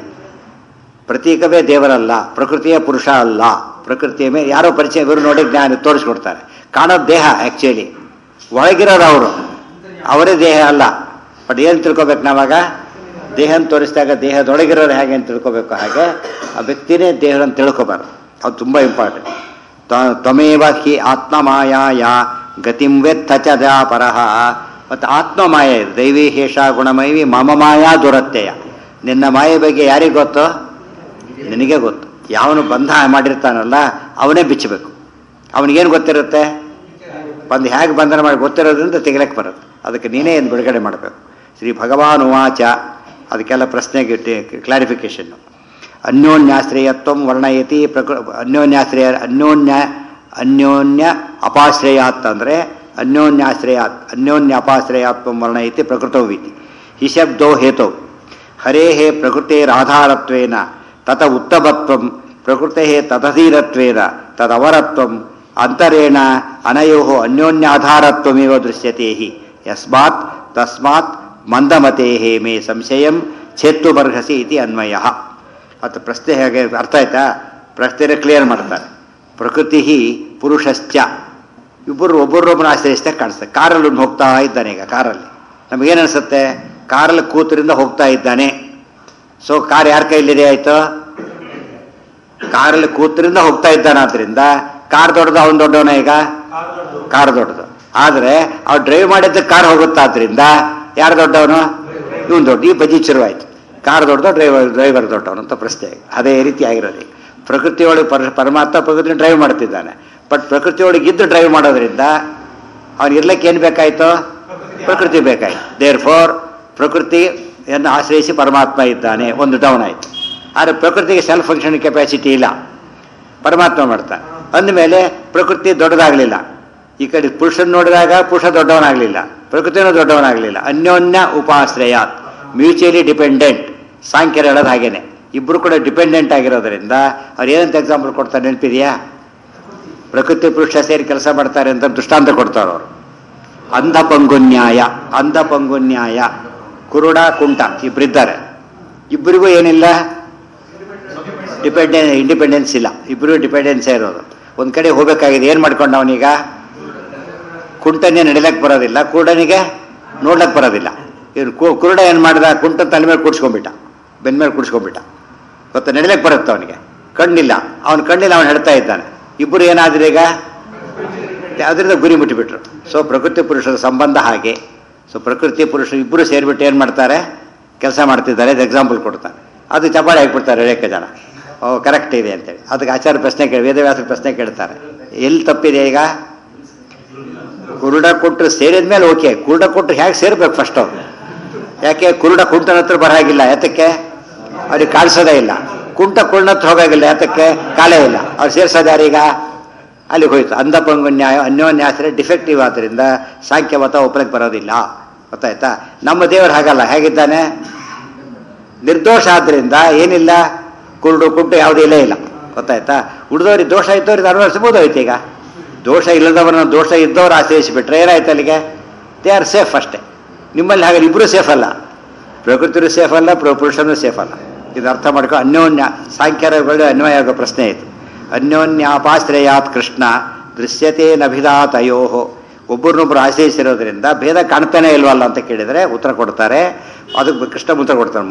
ಪ್ರತೀಕವೇ ದೇವರಲ್ಲ ಪ್ರಕೃತಿಯ ಪುರುಷ ಅಲ್ಲ ಪ್ರಕೃತಿಯ ಮೇಲೆ ಯಾರೋ ಪರಿಚಯ ಇವರು ನೋಡಿ ಜ್ಞಾನ ತೋರಿಸ್ಕೊಡ್ತಾರೆ ಕಾಣೋದು ದೇಹ ಆ್ಯಕ್ಚುಲಿ ಒಳಗಿರೋದು ಅವರು ಅವರೇ ದೇಹ ಅಲ್ಲ ಬಟ್ ಏನು ತಿಳ್ಕೊಬೇಕು ನಾವಾಗ ದೇಹನ ತೋರಿಸಿದಾಗ ದೇಹದೊಳಗಿರೋರು ಹೇಗೆ ಅಂತ ತಿಳ್ಕೊಬೇಕು ಹಾಗೆ ಆ ವ್ಯಕ್ತಿನೇ ದೇಹವನ್ನು ತಿಳ್ಕೊಬಾರ್ದು ಅದು ತುಂಬ ಇಂಪಾರ್ಟೆಂಟ್ ತ- ತ್ವಮೇವ ಹಿ ಆತ್ಮಮಾಯಾಯ ಗತಿಂ ವೆತ್ತ ಚ ಪರಹ ಮತ್ತು ಆತ್ಮಮಾಯ ಇದು ದೈವಿ ಹೇಷ ಗುಣಮೈವಿ ಮಮ ಮಾಯಾ ದುರತ್ಯಯ ನಿನ್ನ ಮಾಯೆ ಬಗ್ಗೆ ಯಾರಿಗೆ ಗೊತ್ತು ನಿನಗೆ ಗೊತ್ತು ಯಾವನು ಬಂಧ ಮಾಡಿರ್ತಾನಲ್ಲ ಅವನೇ ಬಿಚ್ಚಬೇಕು ಅವನಿಗೇನು ಗೊತ್ತಿರುತ್ತೆ ಬಂದು ಹೇಗೆ ಬಂಧನ ಮಾಡಿ ಗೊತ್ತಿರೋದ್ರಿಂದ ತೆಗಿಲಕ್ಕೆ ಬರುತ್ತೆ ಅದಕ್ಕೆ ನೀನೇ ಏನು ಬಿಡುಗಡೆ ಮಾಡಬೇಕು ಶ್ರೀ ಭಗವಾನ್ ಉವಾಚ ಅದಕ್ಕೆಲ್ಲ ಪ್ರಶ್ನೆಗೆ ಕ್ಲಾರಿಫಿಕೇಶನ್ನು ಅನ್ಯೋನ್ಯಾಶ್ರಯತ್ವ ವರ್ಣಯತಿ ಪ್ರಕೃ ಅನ್ಯೋನ್ಯಾಶ್ರಯ ಅನ್ಯೋನ್ಯ ಅನ್ಯೋನ್ಯ ಅಪಾಶ್ರಯಾತ್ ಅಂದರೆ ಅನ್ಯೋನ್ಯಾಶ್ರಯಾತ್ ಅನ್ಯೋನ್ಯ ಅಪಾಶ್ರಯಾತ್ವ ವರ್ಣಯತಿ ಪ್ರಕೃತವಿತಿ ಹಿ ಶಬ್ದೋ ಹೇತೌ ಹರೇ ಪ್ರಕೃತೇರಾಧಾರತ್ವೇನ ತತ ಉತ್ತಮತ್ವಂ ಪ್ರಕೃತೆ ತದಧೀರತ್ವೇನ ತದವರತ್ವಂ ಅಂತರೇಣ ಅನಯೋ ಅನ್ಯೋನ್ಯಾಧಾರತ್ವಮೇವ ದೃಶ್ಯತೆ ಹಿ ಯಸ್ಮಾತ್ ತಸ್ಮಾತ್ ಮಂದಮತೆ ಮೇ ಸಂಶಯಂ ಛೇತ್ತು ಬರ್ಹಸಿ ಇತಿ ಅನ್ವಯ ಮತ್ತು ಪ್ರಶ್ನೆ ಹೇಗೆ ಅರ್ಥ ಆಯ್ತಾ ಪ್ರಶ್ನೆ ಕ್ಲಿಯರ್ ಮಾಡ್ತಾರೆ ಪ್ರಕೃತಿ ಪುರುಷಶ್ಚ ಇಬ್ಬರು ಒಬ್ಬರೊಬ್ಬನ ಆಶ್ರಯಿಸ್ತಾ ಕಾಣಿಸ್ತದೆ ಕಾರಲ್ಲಿ ಒಂದು ಹೋಗ್ತಾ ಇದ್ದಾನೆ ಈಗ ಕಾರಲ್ಲಿ ನಮಗೇನು ಅನಿಸುತ್ತೆ ಕಾರಲ್ಲಿ ಕೂತರಿಂದ ಹೋಗ್ತಾ ಇದ್ದಾನೆ ಸೊ ಕಾರ್ ಯಾರ ಕೈಲಿದೆ ಆಯ್ತು ಕಾರಲ್ಲಿ ಕೂತರಿಂದ ಹೋಗ್ತಾ ಇದ್ದಾನೆ ಆದ್ರಿಂದ ಕಾರ್ ದೊಡ್ಡದು ಅವನು ದೊಡ್ಡವನ ಈಗ ಕಾರ್ ದೊಡ್ಡದು ಆದರೆ ಅವ್ರು ಡ್ರೈವ್ ಮಾಡಿದ್ದ ಕಾರ್ ಹೋಗುತ್ತಾದ್ರಿಂದ ಯಾರು ದೊಡ್ಡವನು ಇವನು ದೊಡ್ಡ ಈ ಬಜಿ ಶುರುವಾಯ್ತು ಕಾರ್ ದೊಡ್ಡದು ಡ್ರೈವರ್ ಡ್ರೈವರ್ ದೊಡ್ಡವನು ಅಂತ ಪ್ರಶ್ನೆ ಅದೇ ರೀತಿ ಆಗಿರೋದು ಈಗ. ಪ್ರಕೃತಿಯೊಳಗೆ ಪರ ಪರಮಾತ್ಮ ಪ್ರಕೃತಿ ಡ್ರೈವ್ ಮಾಡ್ತಿದ್ದಾನೆ ಬಟ್ ಪ್ರಕೃತಿಯೊಳಗೆ ಇದ್ದು ಡ್ರೈವ್ ಮಾಡೋದ್ರಿಂದ ಅವ್ನು ಇರ್ಲಿಕ್ಕೆ ಏನು ಬೇಕಾಯ್ತು ಪ್ರಕೃತಿ ಬೇಕಾಯ್ತು ದೇರ್ ಫೋರ್ ಪ್ರಕೃತಿಯನ್ನು ಆಶ್ರಯಿಸಿ ಪರಮಾತ್ಮ ಇದ್ದಾನೆ ಒಂದು ಡೌನ್ ಆಯಿತು ಆದರೆ ಪ್ರಕೃತಿಗೆ ಸೆಲ್ಫ್ ಫಂಕ್ಷನ್ ಕೆಪಾಸಿಟಿ ಇಲ್ಲ ಪರಮಾತ್ಮ ಮಾಡ್ತಾನೆ ಅಂದಮೇಲೆ ಪ್ರಕೃತಿ ದೊಡ್ಡದಾಗಲಿಲ್ಲ ಈ ಕಡೆ ಪುರುಷನ್ ನೋಡಿದಾಗ ಪುರುಷ ದೊಡ್ಡವನಾಗಲಿಲ್ಲ ಪ್ರಕೃತಿನೂ ದೊಡ್ಡವನಾಗಲಿಲ್ಲ ಅನ್ಯೋನ್ಯ ಉಪಾಶ್ರಯ ಮ್ಯೂಚುಯಲಿ ಡಿಪೆಂಡೆಂಟ್ ಸಾಂಖ್ಯರು ಹೇಳೋದು ಹಾಗೇನೆ ಇಬ್ಬರು ಕೂಡ ಡಿಪೆಂಡೆಂಟ್ ಆಗಿರೋದ್ರಿಂದ ಅವ್ರು ಏನಂತ ಎಕ್ಸಾಂಪಲ್ ಕೊಡ್ತಾರೆ ನೆನಪಿದೆಯಾ ಪ್ರಕೃತಿ ಪುರುಷ ಸೇರಿ ಕೆಲಸ ಮಾಡ್ತಾರೆ ಅಂತ ದೃಷ್ಟಾಂತ ಕೊಡ್ತಾರೆ ಅವರು ಅಂಧ ಪಂಗುನ್ಯಾಯ ಅಂಧ ಪಂಗುನ್ಯಾಯ ಕುರುಡ ಕುಂಟ ಇಬ್ಬರಿದ್ದಾರೆ ಇಬ್ಬರಿಗೂ ಏನಿಲ್ಲ ಡಿಪೆಂಡೆನ್ ಇಂಡಿಪೆಂಡೆನ್ಸ್ ಇಲ್ಲ ಇಬ್ಬರಿಗೂ ಡಿಪೆಂಡೆನ್ಸೇ ಇರೋದು ಒಂದು ಕಡೆ ಹೋಗಬೇಕಾಗಿದೆ ಏನು ಮಾಡ್ಕೊಂಡ ಅವನೀಗ ಕುಂಟನೇ ನಡಿಲಕ್ಕೆ ಬರೋದಿಲ್ಲ ಕುರುಡನಿಗೆ ನೋಡ್ಲಕ್ಕೆ ಬರೋದಿಲ್ಲ ಇವ್ನು ಕು- ಕುರುಡ ಏನು ಮಾಡ್ದ ಕುಂಟ ತಲೆ ಮೇಲೆ ಕೂಡ್ಸ್ಕೊಂಡ್ಬಿಟ್ಟ ಬೆನ್ನ ಮೇಲೆ ಕೂಡ್ಸ್ಕೊಂಡ್ಬಿಟ್ಟ ಗೊತ್ತಾ ನಡಿಲಕ್ಕೆ ಬರುತ್ತೆ ಅವನಿಗೆ ಕಣ್ಣಿಲ್ಲ ಅವನು ಕಣ್ಣಿಲ್ಲ ಅವನು ಹೇಳ್ತಾ ಇದ್ದಾನೆ ಇಬ್ಬರು ಏನಾದ್ರೆ ಈಗ ಅದರಿಂದ ಗುರಿ ಮುಟ್ಟಿಬಿಟ್ರು ಸೊ ಪ್ರಕೃತಿ ಪುರುಷರ ಸಂಬಂಧ ಹಾಗೆ ಸೊ ಪ್ರಕೃತಿ ಪುರುಷರು ಇಬ್ಬರು ಸೇರಿಬಿಟ್ಟು ಏನು ಮಾಡ್ತಾರೆ ಕೆಲಸ ಮಾಡ್ತಿದ್ದಾರೆ ಅದು ಎಕ್ಸಾಂಪಲ್ ಕೊಡ್ತಾನೆ ಅದು ಚಪಾಳಿ ಹಾಕ್ಬಿಡ್ತಾರೆ ಅನೇಕ ಜನ ಓ ಕರೆಕ್ಟ್ ಇದೆ ಅಂತೇಳಿ ಅದಕ್ಕೆ ಆಚಾರ ಪ್ರಶ್ನೆ ಕೇಳಿ ವೇದವ್ಯಾಸ ಪ್ರಶ್ನೆ ಕೇಳ್ತಾರೆ ಎಲ್ಲಿ ತಪ್ಪಿದೆ ಈಗ ಕುರುಡ ಕೊಟ್ಟರು ಸೇರಿದ ಮೇಲೆ ಓಕೆ ಕುರುಡ ಕೊಟ್ಟರು ಹೇಗೆ ಸೇರ್ಬೇಕು ಫಸ್ಟ್ ಅವ್ರು ಯಾಕೆ ಕುರುಡ ಕುಂಟನ ಹತ್ರ ಬರಾಗಿಲ್ಲ ಯಾತಕ್ಕೆ ಅವ್ರಿಗೆ ಕಾಣಿಸೋದೇ ಇಲ್ಲ ಕುಂಟ ಕುರುಡ ಹತ್ರ ಹೋಗಾಗಿಲ್ಲ ಯಾತಕ್ಕೆ ಕಾಲೇ ಇಲ್ಲ ಅವ್ರು ಸೇರ್ಸೋದು ಯಾರೀಗ ಅಲ್ಲಿಗೆ ಹೋಯ್ತು ಅಂಧ ಪಂಗುನ್ಯಾಯ ಅನ್ಯೋನ್ಯಾಸರೆ ಡಿಫೆಕ್ಟಿವ್ ಆದ್ದರಿಂದ ಸಾಂಖ್ಯಮತ ಒಪ್ಪಲಿಕ್ಕೆ ಬರೋದಿಲ್ಲ ಗೊತ್ತಾಯ್ತಾ ನಮ್ಮ ದೇವರು ಹಾಗಲ್ಲ ಹೇಗಿದ್ದಾನೆ ನಿರ್ದೋಷ ಆದ್ರಿಂದ ಏನಿಲ್ಲ ಕುರುಡು ಕುಂಟು ಯಾವುದೂ ಇಲ್ಲೇ ಇಲ್ಲ ಗೊತ್ತಾಯ್ತಾ ಉಳಿದವ್ರಿಗೆ ದೋಷ ಇದ್ದವ್ರಿಗೆ ಅನುಭವಿಸ್ಬೋದು ಆಯ್ತು ಈಗ ದೋಷ ಇಲ್ಲದವರನ್ನ ದೋಷ ಇದ್ದವ್ರು ಆಶ್ರಯಿಸಿಬಿಟ್ರೆ ಏನಾಯ್ತು ಅಲ್ಲಿಗೆ ದೇ ಆರ್ ಸೇಫ್ ಅಷ್ಟೇ ನಿಮ್ಮಲ್ಲಿ ಹಾಗೆ ಇಬ್ಬರು ಸೇಫ್ ಅಲ್ಲ ಪ್ರಕೃತಿಯೂ ಸೇಫ್ ಅಲ್ಲ ಪ್ರ ಪುರುಷನೂ ಸೇಫ್ ಅಲ್ಲ ಇದು ಅರ್ಥ ಮಾಡ್ಕೊ ಅನ್ಯೋನ್ಯ ಸಾಂಖ್ಯರಗಳು ಅನ್ವಯ ಆಗೋ ಪ್ರಶ್ನೆ ಇದು ಅನ್ಯೋನ್ಯಾಪಾಶ್ರಯಾತ್ ಕೃಷ್ಣ ದೃಶ್ಯತೆ ನಭಿದಾತಯೋ ಒಬ್ಬರನ್ನೊಬ್ಬರು ಆಶ್ರಯಿಸಿರೋದ್ರಿಂದ ಭೇದ ಕಾಣ್ತಾನೆ ಇಲ್ವಲ್ಲ ಅಂತ ಕೇಳಿದರೆ ಉತ್ತರ ಕೊಡ್ತಾರೆ ಅದಕ್ಕೆ ಕೃಷ್ಣ ಉತ್ತರ ಕೊಡ್ತಾನೆ ಮುಂದೆ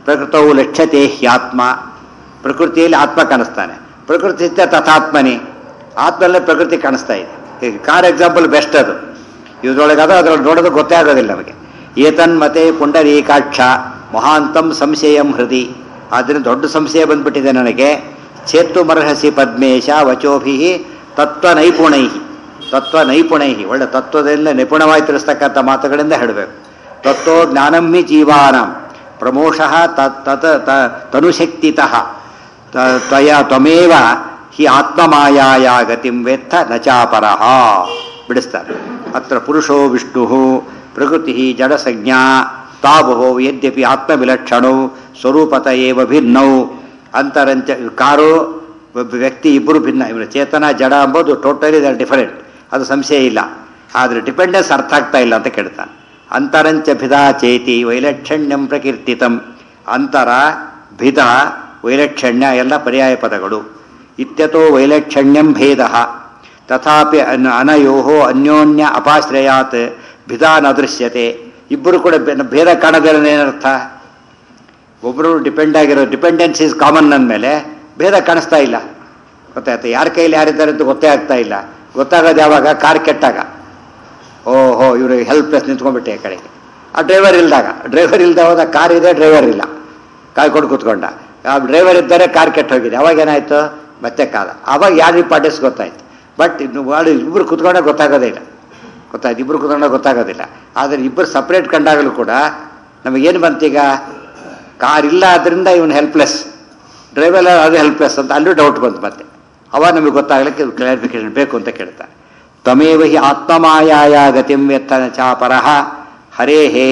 ಪ್ರಕೃತವು ಲಕ್ಷ್ಯತೆ ಹ್ಯಾತ್ಮ ಪ್ರಕೃತಿಯಲ್ಲಿ ಆತ್ಮ ಕಾಣಿಸ್ತಾನೆ ಪ್ರಕೃತಿ ತಥಾತ್ಮನಿ ಆತ್ಮಲ್ಲೇ ಪ್ರಕೃತಿ ಕಾಣಿಸ್ತಾ ಇದೆ ಈಗ ಕಾರ್ ಎಕ್ಸಾಂಪಲ್ ಬೆಸ್ಟ್ ಅದು ಇದ್ರೊಳಗೆ ಅದು ಅದ್ರೊಳಗೆ ನೋಡೋದು ಗೊತ್ತೇ ಆಗೋದಿಲ್ಲ ನಮಗೆ ಏತನ್ಮತೆ ಪುಂಡರೀಕಾಕ್ಷ ಮಹಾಂತಂ ಸಂಶಯಂ ಹೃದಿ ಆದ್ದರಿಂದ ದೊಡ್ಡ ಸಂಶಯ ಬಂದ್ಬಿಟ್ಟಿದೆ ನನಗೆ ಚೇತ್ತು ಮರ್ಹಸಿ ಪದ್ಮೇಶ ವಚೋಭಿ ತತ್ವ ನೈಪುಣೈ ತತ್ವ ನೈಪುಣೈ ಒಳ್ಳೆ ತತ್ವದಿಂದ ನಿಪುಣವಾಗಿ ತಿಳಿಸ್ತಕ್ಕಂಥ ಮಾತುಗಳಿಂದ ಹೇಳಬೇಕು ತತ್ವೋ ಜ್ಞಾನಮ್ಮಿ ಜೀವಾನಂ ಪ್ರಮೋಷಃ ತತ್ ತತ್ ತ- ತನುಶಕ್ತಿತಃ ತ- ತ್ವಯ ತ್ವಮೇವ ಹಿ ಆತ್ಮಮಾಯಾಯ ಗತಿಂ ವೆತ್ತ ನಚಾಪರಃ ಬಿಡಿಸ್ತಾರೆ ಅತ್ರ ಪುರುಷೋ ವಿಷ್ಣು ಪ್ರಕೃತಿ ಜಡಸಂಜ್ಞಾ ತಾಭೋ ಯದ್ಯಪಿ ಆತ್ಮವಿಲಕ್ಷಣೌ ಸ್ವರೂಪತ ಏವ ಭಿನ್ನೌ ಅಂತರಂಚ ಕಾರು ಒಬ್ಬ ವ್ಯಕ್ತಿ ಇಬ್ಬರು ಭಿನ್ನ ಇವರ ಚೇತನ ಜಡ ಅಂಬೋದು ಟೋಟಲಿ ದ ಡಿಫರೆಂಟ್ ಅದು ಸಂಶಯ ಇಲ್ಲ ಆದರೆ ಡಿಪೆಂಡೆನ್ಸ್ ಅರ್ಥ ಆಗ್ತಾ ಇಲ್ಲ ಅಂತ ಕೇಳ್ತಾನೆ ಅಂತರಂಚ ಭಿದಾ ಚೇತಿ ವೈಲಕ್ಷಣ್ಯಂ ಪ್ರಕೀರ್ತಿತಂ ಅಂತರ ಭಿದ ವೈಲಕ್ಷಣ್ಯ ಎಲ್ಲ ಪರ್ಯಾಯ ಪದಗಳು ಇತ್ಯತೋ ವೈಲಕ್ಷಣ್ಯಂ ಭೇದ ತಥಾಪಿ ಅನ್ ಅನಯೋ ಅನ್ಯೋನ್ಯ ಅಪಾಶ್ರಯಾತ್ ಭಿದಾ ನ ದೃಶ್ಯತೆ ಇಬ್ಬರು ಕೂಡ ಬೆ- ಭೇದ ಕಾಣದಿರೋ ಏನರ್ಥ ಒಬ್ಬರು ಡಿಪೆಂಡ್ ಆಗಿರೋ ಡಿಪೆಂಡೆನ್ಸ್ ಇಸ್ ಕಾಮನ್ ಅಂದಮೇಲೆ ಭೇದ ಕಾಣಿಸ್ತಾ ಇಲ್ಲ ಗೊತ್ತಾಯ್ತು ಯಾರ ಕೈಲಿ ಯಾರಿದ್ದಾರೆ ಅಂತ ಗೊತ್ತೇ ಆಗ್ತಾ ಇಲ್ಲ ಗೊತ್ತಾಗೋದು ಯಾವಾಗ ಕಾರ್ ಕೆಟ್ಟಾಗ ಓಹೋ ಇವರು ಹೆಲ್ಪ್ಲೆಸ್ ನಿಂತ್ಕೊಂಡ್ಬಿಟ್ಟೆ ಆ ಕಡೆಗೆ ಆ ಡ್ರೈವರ್ ಇಲ್ದಾಗ ಡ್ರೈವರ್ ಇಲ್ದ ಹೋದ ಕಾರ್ ಇದೆ ಡ್ರೈವರ್ ಇಲ್ಲ ಕಾಯ್ಕೊಂಡು ಕೂತ್ಕೊಂಡ ಆ ಡ್ರೈವರ್ ಇದ್ದಾರೆ ಕಾರ್ ಕೆಟ್ಟ ಹೋಗಿದೆ ಅವಾಗ ಏನಾಯ್ತು ಮತ್ತೆ ಕಾಲ ಅವಾಗ ಯಾರು ಇಂಪಾರ್ಟೆನ್ಸ್ ಗೊತ್ತಾಯ್ತು ಬಟ್ ಇನ್ನು ವಾಡು ಇಬ್ಬರು ಕೂತ್ಕೊಂಡಾಗ ಗೊತ್ತಾಗೋದೇ ಇಲ್ಲ ಗೊತ್ತಾಯ್ತು ಇಬ್ಬರು ಕೂತ್ಕೊಂಡಾಗ ಗೊತ್ತಾಗೋದಿಲ್ಲ ಆದರೆ ಇಬ್ಬರು ಸಪ್ರೇಟ್ ಕಂಡಾಗಲೂ ಕೂಡ ನಮಗೇನು ಬಂತೀಗ ಕಾರ್ ಇಲ್ಲ ಅದರಿಂದ ಇವನು ಹೆಲ್ಪ್ಲೆಸ್ ಡ್ರೈವರ್ ಅದು ಹೆಲ್ಪ್ಲೆಸ್ ಅಂತ ಅಲ್ಲೂ ಡೌಟ್ ಬಂತು ಮತ್ತೆ ಅವಾಗ ನಮಗೆ ಗೊತ್ತಾಗಲಿಕ್ಕೆ ಕ್ಲಾರಿಫಿಕೇಶನ್ ಬೇಕು ಅಂತ ಕೇಳ್ತಾರೆ ತ್ವಮೇವ ಹಿ ಆತ್ಮಮಾಯಾಯ ಗತಿಂ ವ್ಯತ್ತನ ಚಾಪರಃ ಹರೇಹೇ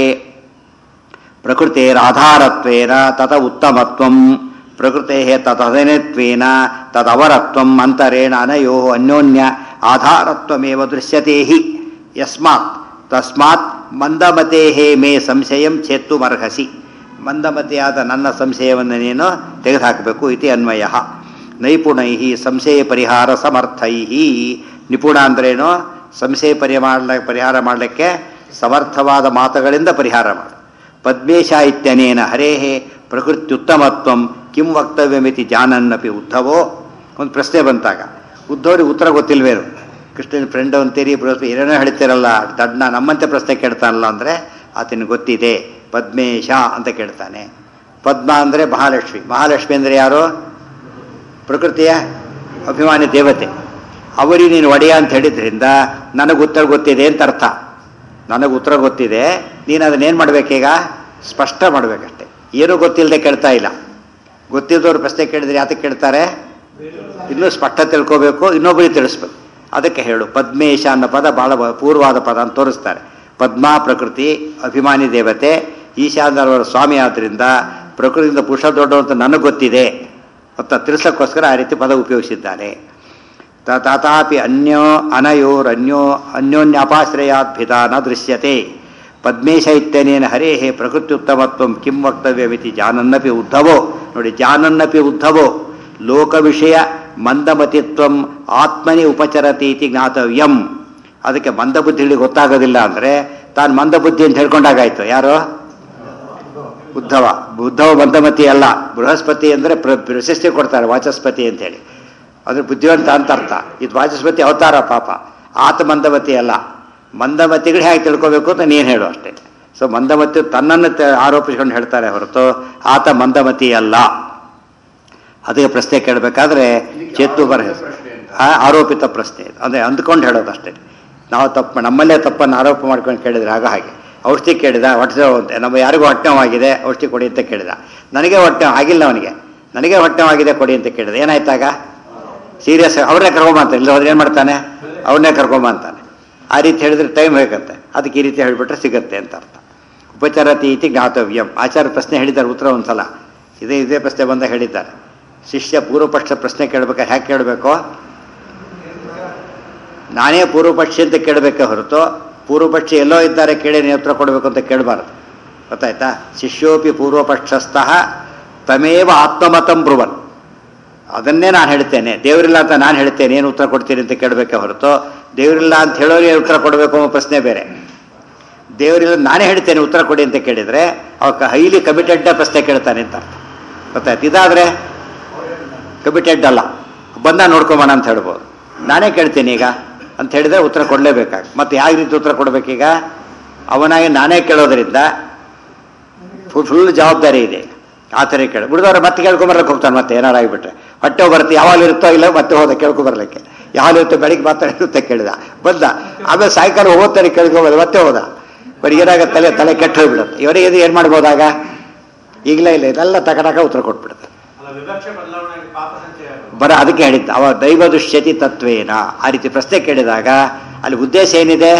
ಪ್ರಕೃತೇರಾಧಾರತ್ವೇನ ತತ ಉತ್ತಮತ್ವಂ ಪ್ರಕೃತೆ ತದನಿತ್ವೇನ ತದವರತ್ವಂ ಅಂತರೇಣ ಅನಯೋ ಅನ್ಯೋನ್ಯ ಆಧಾರತ್ವಮೇವ ದೃಶ್ಯತೆ ಹಿ ಯಸ್ಮಾತ್ ತಸ್ಮಾತ್ ಮಂದಮತೆ ಮೇ ಸಂಶಯಂ ಚೇತ್ತುಮರ್ಹಸಿ ಮಂದಮತಿಯಾದ ನನ್ನ ಸಂಶಯವನ್ನು ನೀನು ತೆಗೆದುಹಾಕಬೇಕು ಇತಿ ಅನ್ವಯ ನೈಪುಣೈ ಸಂಶಯ ಪರಿಹಾರ ಸಮರ್ಥೈ ನಿಪುಣ ಅಂದ್ರೇನು ಸಂಶಯ ಪರಿಹಾರ ಪರಿಹಾರ ಮಾಡಲಿಕ್ಕೆ ಸಮರ್ಥವಾದ ಮಾತುಗಳಿಂದ ಪರಿಹಾರ ಮಾಡು ಪದ್ಮೇಶ ಇತ್ಯನೇನ ಹರೇಹೇ ಪ್ರಕೃತ್ಯುತ್ತಮತ್ವಂ ಕಿಂ ವಕ್ತವ್ಯಮಿತಿ ಜಾನನ್ನಪಿ ಉದ್ಧವೋ ಒಂದು ಪ್ರಶ್ನೆ ಬಂತಾಗ ಉದ್ಧವ್ರಿಗೆ ಉತ್ತರ ಗೊತ್ತಿಲ್ವೇನು ಕೃಷ್ಣನ ಫ್ರೆಂಡ್ ಅಂತೀರಿ ಬೃಹಸ್ಪತಿ ಏನೇನೋ ಹೇಳ್ತಿರಲ್ಲ ದಡ್ಡ ನಮ್ಮಂತೆ ಪ್ರಶ್ನೆ ಕೇಳ್ತಾನಲ್ಲ ಅಂದರೆ ಆತನಿಗೆ ಗೊತ್ತಿದೆ ಪದ್ಮೇಶ ಅಂತ ಕೇಳ್ತಾನೆ ಪದ್ಮ ಅಂದರೆ ಮಹಾಲಕ್ಷ್ಮಿ ಮಹಾಲಕ್ಷ್ಮಿ ಅಂದರೆ ಯಾರು ಪ್ರಕೃತಿಯ ಅಭಿಮಾನಿ ದೇವತೆ ಅವರಿಗೆ ನೀನು ಒಡೆಯ ಅಂತ ಹೇಳಿದ್ರಿಂದ ನನಗೆ ಉತ್ತರ ಗೊತ್ತಿದೆ ಅಂತ ಅರ್ಥ ನನಗೆ ಉತ್ತರ ಗೊತ್ತಿದೆ ನೀನು ಅದನ್ನೇನು ಮಾಡಬೇಕೀಗ ಸ್ಪಷ್ಟ ಮಾಡಬೇಕಷ್ಟೆ ಏನೂ ಗೊತ್ತಿಲ್ಲದೆ ಕೇಳ್ತಾ ಇಲ್ಲ ಗೊತ್ತಿದ್ದವ್ರು ಪ್ರಶ್ನೆ ಕೇಳಿದ್ರೆ ಯಾತಕ್ಕೆ ಕೇಳ್ತಾರೆ ಇನ್ನೂ ಸ್ಪಷ್ಟ ತಿಳ್ಕೋಬೇಕು ಇನ್ನೊಬ್ಬರಿಗೆ ತಿಳಿಸ್ಬೇಕು ಅದಕ್ಕೆ ಹೇಳು ಪದ್ಮೇಶ ಅನ್ನೋ ಪದ ಬಹಳ ಬ- ಪೂರ್ವವಾದ ಪದ ಅಂತ ತೋರಿಸ್ತಾರೆ ಪದ್ಮ ಪ್ರಕೃತಿ ಅಭಿಮಾನಿ ದೇವತೆ ಈಶಾನ್ಯರವರ ಸ್ವಾಮಿ ಆದ್ದರಿಂದ ಪ್ರಕೃತಿಯಿಂದ ಪುರುಷ ದೊಡ್ಡ ಅಂತ ನನಗೆ ಗೊತ್ತಿದೆ ಅಂತ ತಿಳಿಸೋಕ್ಕೋಸ್ಕರ ಆ ರೀತಿ ಪದ ಉಪಯೋಗಿಸಿದ್ದಾನೆ ತ- ತಥಾಪಿ ಅನ್ಯೋ ಅನಯೋರನ್ಯೋ ಅನ್ಯೋನ್ಯಪಾಶ್ರಯಾದ್ಭಿದ ನ ದೃಶ್ಯತೆ ಪದ್ಮೇಶ ಇತ್ಯನೇನ ಹರೇಹೇ ಪ್ರಕೃತ್ಯುತ್ತಮತ್ವ ಕಿಂ ವಕ್ತವ್ಯಮಿತಿ ಜಾನನ್ನಪಿ ಉದ್ಧವೋ ನೋಡಿ ಜಾನನ್ನಪಿ ಉದ್ಧವೋ ಲೋಕ ವಿಷಯ ಮಂದಮತಿತ್ವಂ ಆತ್ಮನಿ ಉಪಚರತಿ ಇತಿ ಜ್ಞಾತವ್ಯಂ ಅದಕ್ಕೆ ಮಂದಬುದ್ಧಿಗಳಿಗೆ ಗೊತ್ತಾಗೋದಿಲ್ಲ ಅಂದರೆ ತಾನು ಮಂದಬುದ್ಧಿ ಅಂತ ಹೇಳ್ಕೊಂಡಾಗಾಯ್ತು ಯಾರು ಉದ್ಧವ ಉದ್ಧವ ಮಂದಮತಿ ಅಲ್ಲ ಬೃಹಸ್ಪತಿ ಅಂದರೆ ಪ್ರ ಪ್ರಶಸ್ತಿ ಕೊಡ್ತಾರೆ ವಾಚಸ್ಪತಿ ಅಂತೇಳಿ ಅದ್ರ ಬುದ್ಧಿವಂತ ಅಂತ ಅರ್ಥ ಇದು ವಾಚಸ್ಪತಿ ಅವತಾರ ಪಾಪ ಆತ ಮಂದಮತಿ ಅಲ್ಲ ಮಂದಮತಿಗಳು ಹೇಗೆ ತಿಳ್ಕೋಬೇಕು ಅಂತ ನೀನು ಹೇಳು ಅಷ್ಟೇ ಸೊ ಮಂದಮತಿ ತನ್ನನ್ನು ತ- ಆರೋಪಿಸ್ಕೊಂಡು ಹೇಳ್ತಾರೆ ಹೊರತು ಆತ ಮಂದಮತಿ ಅಲ್ಲ ಅದಕ್ಕೆ ಪ್ರಶ್ನೆ ಕೇಳಬೇಕಾದ್ರೆ ಚೇತು ಬರ ಆ ಆರೋಪಿತ ಪ್ರಶ್ನೆ ಇದು ಅಂದರೆ ಅಂದ್ಕೊಂಡು ಹೇಳೋದಷ್ಟೇ ನಾವು ತಪ್ಪು ನಮ್ಮಲ್ಲೇ ತಪ್ಪನ್ನು ಆರೋಪ ಮಾಡ್ಕೊಂಡು ಕೇಳಿದ್ರೆ ಆಗ ಹಾಗೆ ಔಷಧಿ ಕೇಳಿದ ಹೊಟ್ಟೆ ಅಂತ ನಮ್ಮ ಯಾರಿಗೂ ಹೊಟ್ಟೆ ನೋವಾಗಿದೆ ಔಷಧಿ ಕೊಡಿ ಅಂತ ಕೇಳಿದ ನನಗೆ ಹೊಟ್ಟೆ ಆಗಿಲ್ಲ ಅವನಿಗೆ ನನಗೆ ಹೊಟ್ಟೆ ನೋವಾಗಿದೆ ಕೊಡಿ ಅಂತ ಕೇಳಿದ ಏನಾಯ್ತಾಗ ಸೀರಿಯಸ್ ಅವ್ರನ್ನೇ ಕರ್ಕೊಂಬ ಅಂತ ಇಲ್ಲ ಹೋದ್ರೆ ಏನು ಮಾಡ್ತಾನೆ ಅವ್ರನ್ನೇ ಕರ್ಕೊಂಬ ಅಂತಾನೆ ಆ ರೀತಿ ಹೇಳಿದ್ರೆ ಟೈಮ್ ಬೇಕಂತೆ ಅದಕ್ಕೆ ಈ ರೀತಿ ಹೇಳಿಬಿಟ್ರೆ ಸಿಗತ್ತೆ ಅಂತ ಅರ್ಥ ಉಪಚಾರತಿ ಇತಿ ಜ್ಞಾತವ್ಯಂ ಆಚಾರ್ಯ ಪ್ರಶ್ನೆ ಹೇಳಿದ್ದಾರೆ ಉತ್ತರ ಒಂದ್ಸಲ ಇದೇ ಇದೇ ಪ್ರಶ್ನೆ ಬಂದ ಹೇಳಿದ್ದಾರೆ ಶಿಷ್ಯ ಪೂರ್ವಪಕ್ಷ ಪ್ರಶ್ನೆ ಕೇಳಬೇಕಾದ್ರೆ ಹ್ಯಾಕೆ ಕೇಳಬೇಕು ನಾನೇ ಪೂರ್ವಪಕ್ಷಿ ಅಂತ ಕೇಳಬೇಕೆ ಹೊರತು ಪೂರ್ವಪಕ್ಷಿ ಎಲ್ಲೋ ಇದ್ದಾರೆ ಕೇಳಿ ನೀವು ಉತ್ತರ ಕೊಡಬೇಕು ಅಂತ ಕೇಳಬಾರ್ದು ಗೊತ್ತಾಯ್ತಾ ಶಿಷ್ಯೋಪಿ ಪೂರ್ವಪಕ್ಷಸ್ಥಃ ತಮೇವ ಆತ್ಮಮತಂ ಬ್ರುವನ್ ಅದನ್ನೇ ನಾನು ಹೇಳ್ತೇನೆ ದೇವರಿಲ್ಲ ಅಂತ ನಾನು ಹೇಳ್ತೇನೆ ಏನು ಉತ್ತರ ಕೊಡ್ತೀನಿ ಅಂತ ಕೇಳಬೇಕೆ ಹೊರತು ದೇವರಿಲ್ಲ ಅಂತ ಹೇಳೋರು ಏನು ಉತ್ತರ ಕೊಡಬೇಕು ಅನ್ನೋ ಪ್ರಶ್ನೆ ಬೇರೆ ದೇವರಿಲ್ಲ ನಾನೇ ಹೇಳ್ತೇನೆ ಉತ್ತರ ಕೊಡಿ ಅಂತ ಕೇಳಿದರೆ ಅವ ಹೈಲಿ ಕಮಿಟೆಡ್ ಪ್ರಶ್ನೆ ಕೇಳ್ತಾನೆ ಅಂತ ಅರ್ಥ ಗೊತ್ತಾಯ್ತು ಇದಾದರೆ ಕಮಿಟೆಡ್ ಅಲ್ಲ ಬಂದ ನೋಡ್ಕೊಂಬೋಣ ಅಂತ ಹೇಳ್ಬೋದು ನಾನೇ ಕೇಳ್ತೀನಿ ಈಗ ಅಂತ ಹೇಳಿದ್ರೆ ಉತ್ತರ ಕೊಡಲೇಬೇಕಾಗ ಮತ್ತೆ ಯಾವ ರೀತಿ ಉತ್ತರ ಕೊಡಬೇಕೀಗ ಅವನಾಗಿ ನಾನೇ ಕೇಳೋದ್ರಿಂದ ಫುಲ್ ಜವಾಬ್ದಾರಿ ಇದೆ ಆ ಥರ ಕೇಳಿ ಬಿಡಿದವ್ರೆ ಮತ್ತೆ ಕೇಳ್ಕೊಂಬರ್ಲಿಕ್ಕೆ ಹೋಗ್ತಾನೆ ಮತ್ತೆ ಏನಾರು ಆಗಿಬಿಟ್ರೆ ಹೊಟ್ಟೆ ಬರುತ್ತೆ ಯಾವಾಗ ಇರುತ್ತೋ ಇಲ್ಲ ಮತ್ತೆ ಹೋದ ಕೇಳ್ಕೊಂಬರ್ಲಿಕ್ಕೆ ಯಾವಾಗ ಇರುತ್ತೆ ಬೆಳಿಗ್ಗೆ ಮಾತಾಡಿರುತ್ತೆ ಕೇಳಿದ ಬಂದ ಆಮೇಲೆ ಸಾಯಂಕಾಲ ಹೋಗ್ತಾನೆ ಕೇಳ್ಕೊಂಬಂದ ಮತ್ತೆ ಹೋದ ಬರೀ ಏನಾಗುತ್ತೆ ತಲೆ ತಲೆ ಕೆಟ್ಟು ಹೋಗ್ಬಿಡುತ್ತೆ ಇವರಿಗೆ ಇದು ಏನು ಮಾಡ್ಬೋದಾಗ ಈಗಲೇ ಇಲ್ಲ ಇದೆಲ್ಲ ತಕಟಕ ಉತ್ತರ ಕೊಟ್ಬಿಡುತ್ತೆ ಅಲ್ಲ ವಿವಕ್ಷೆ ಬದಲಾವಣೆಗೆ ಪಾಪ ಸಂಚಯ ಆಗೋದು. ಬರ ಅದಕ್ಕೆ ಹೇಳಿದ್ದ ಅವ ದೈವ ದುಷ್ಯತಿ ತತ್ವೇನ ಆ ರೀತಿ ಪ್ರಶ್ನೆ ಕೇಳಿದಾಗ ಅಲ್ಲಿ ಉದ್ದೇಶ ಏನಿದೆ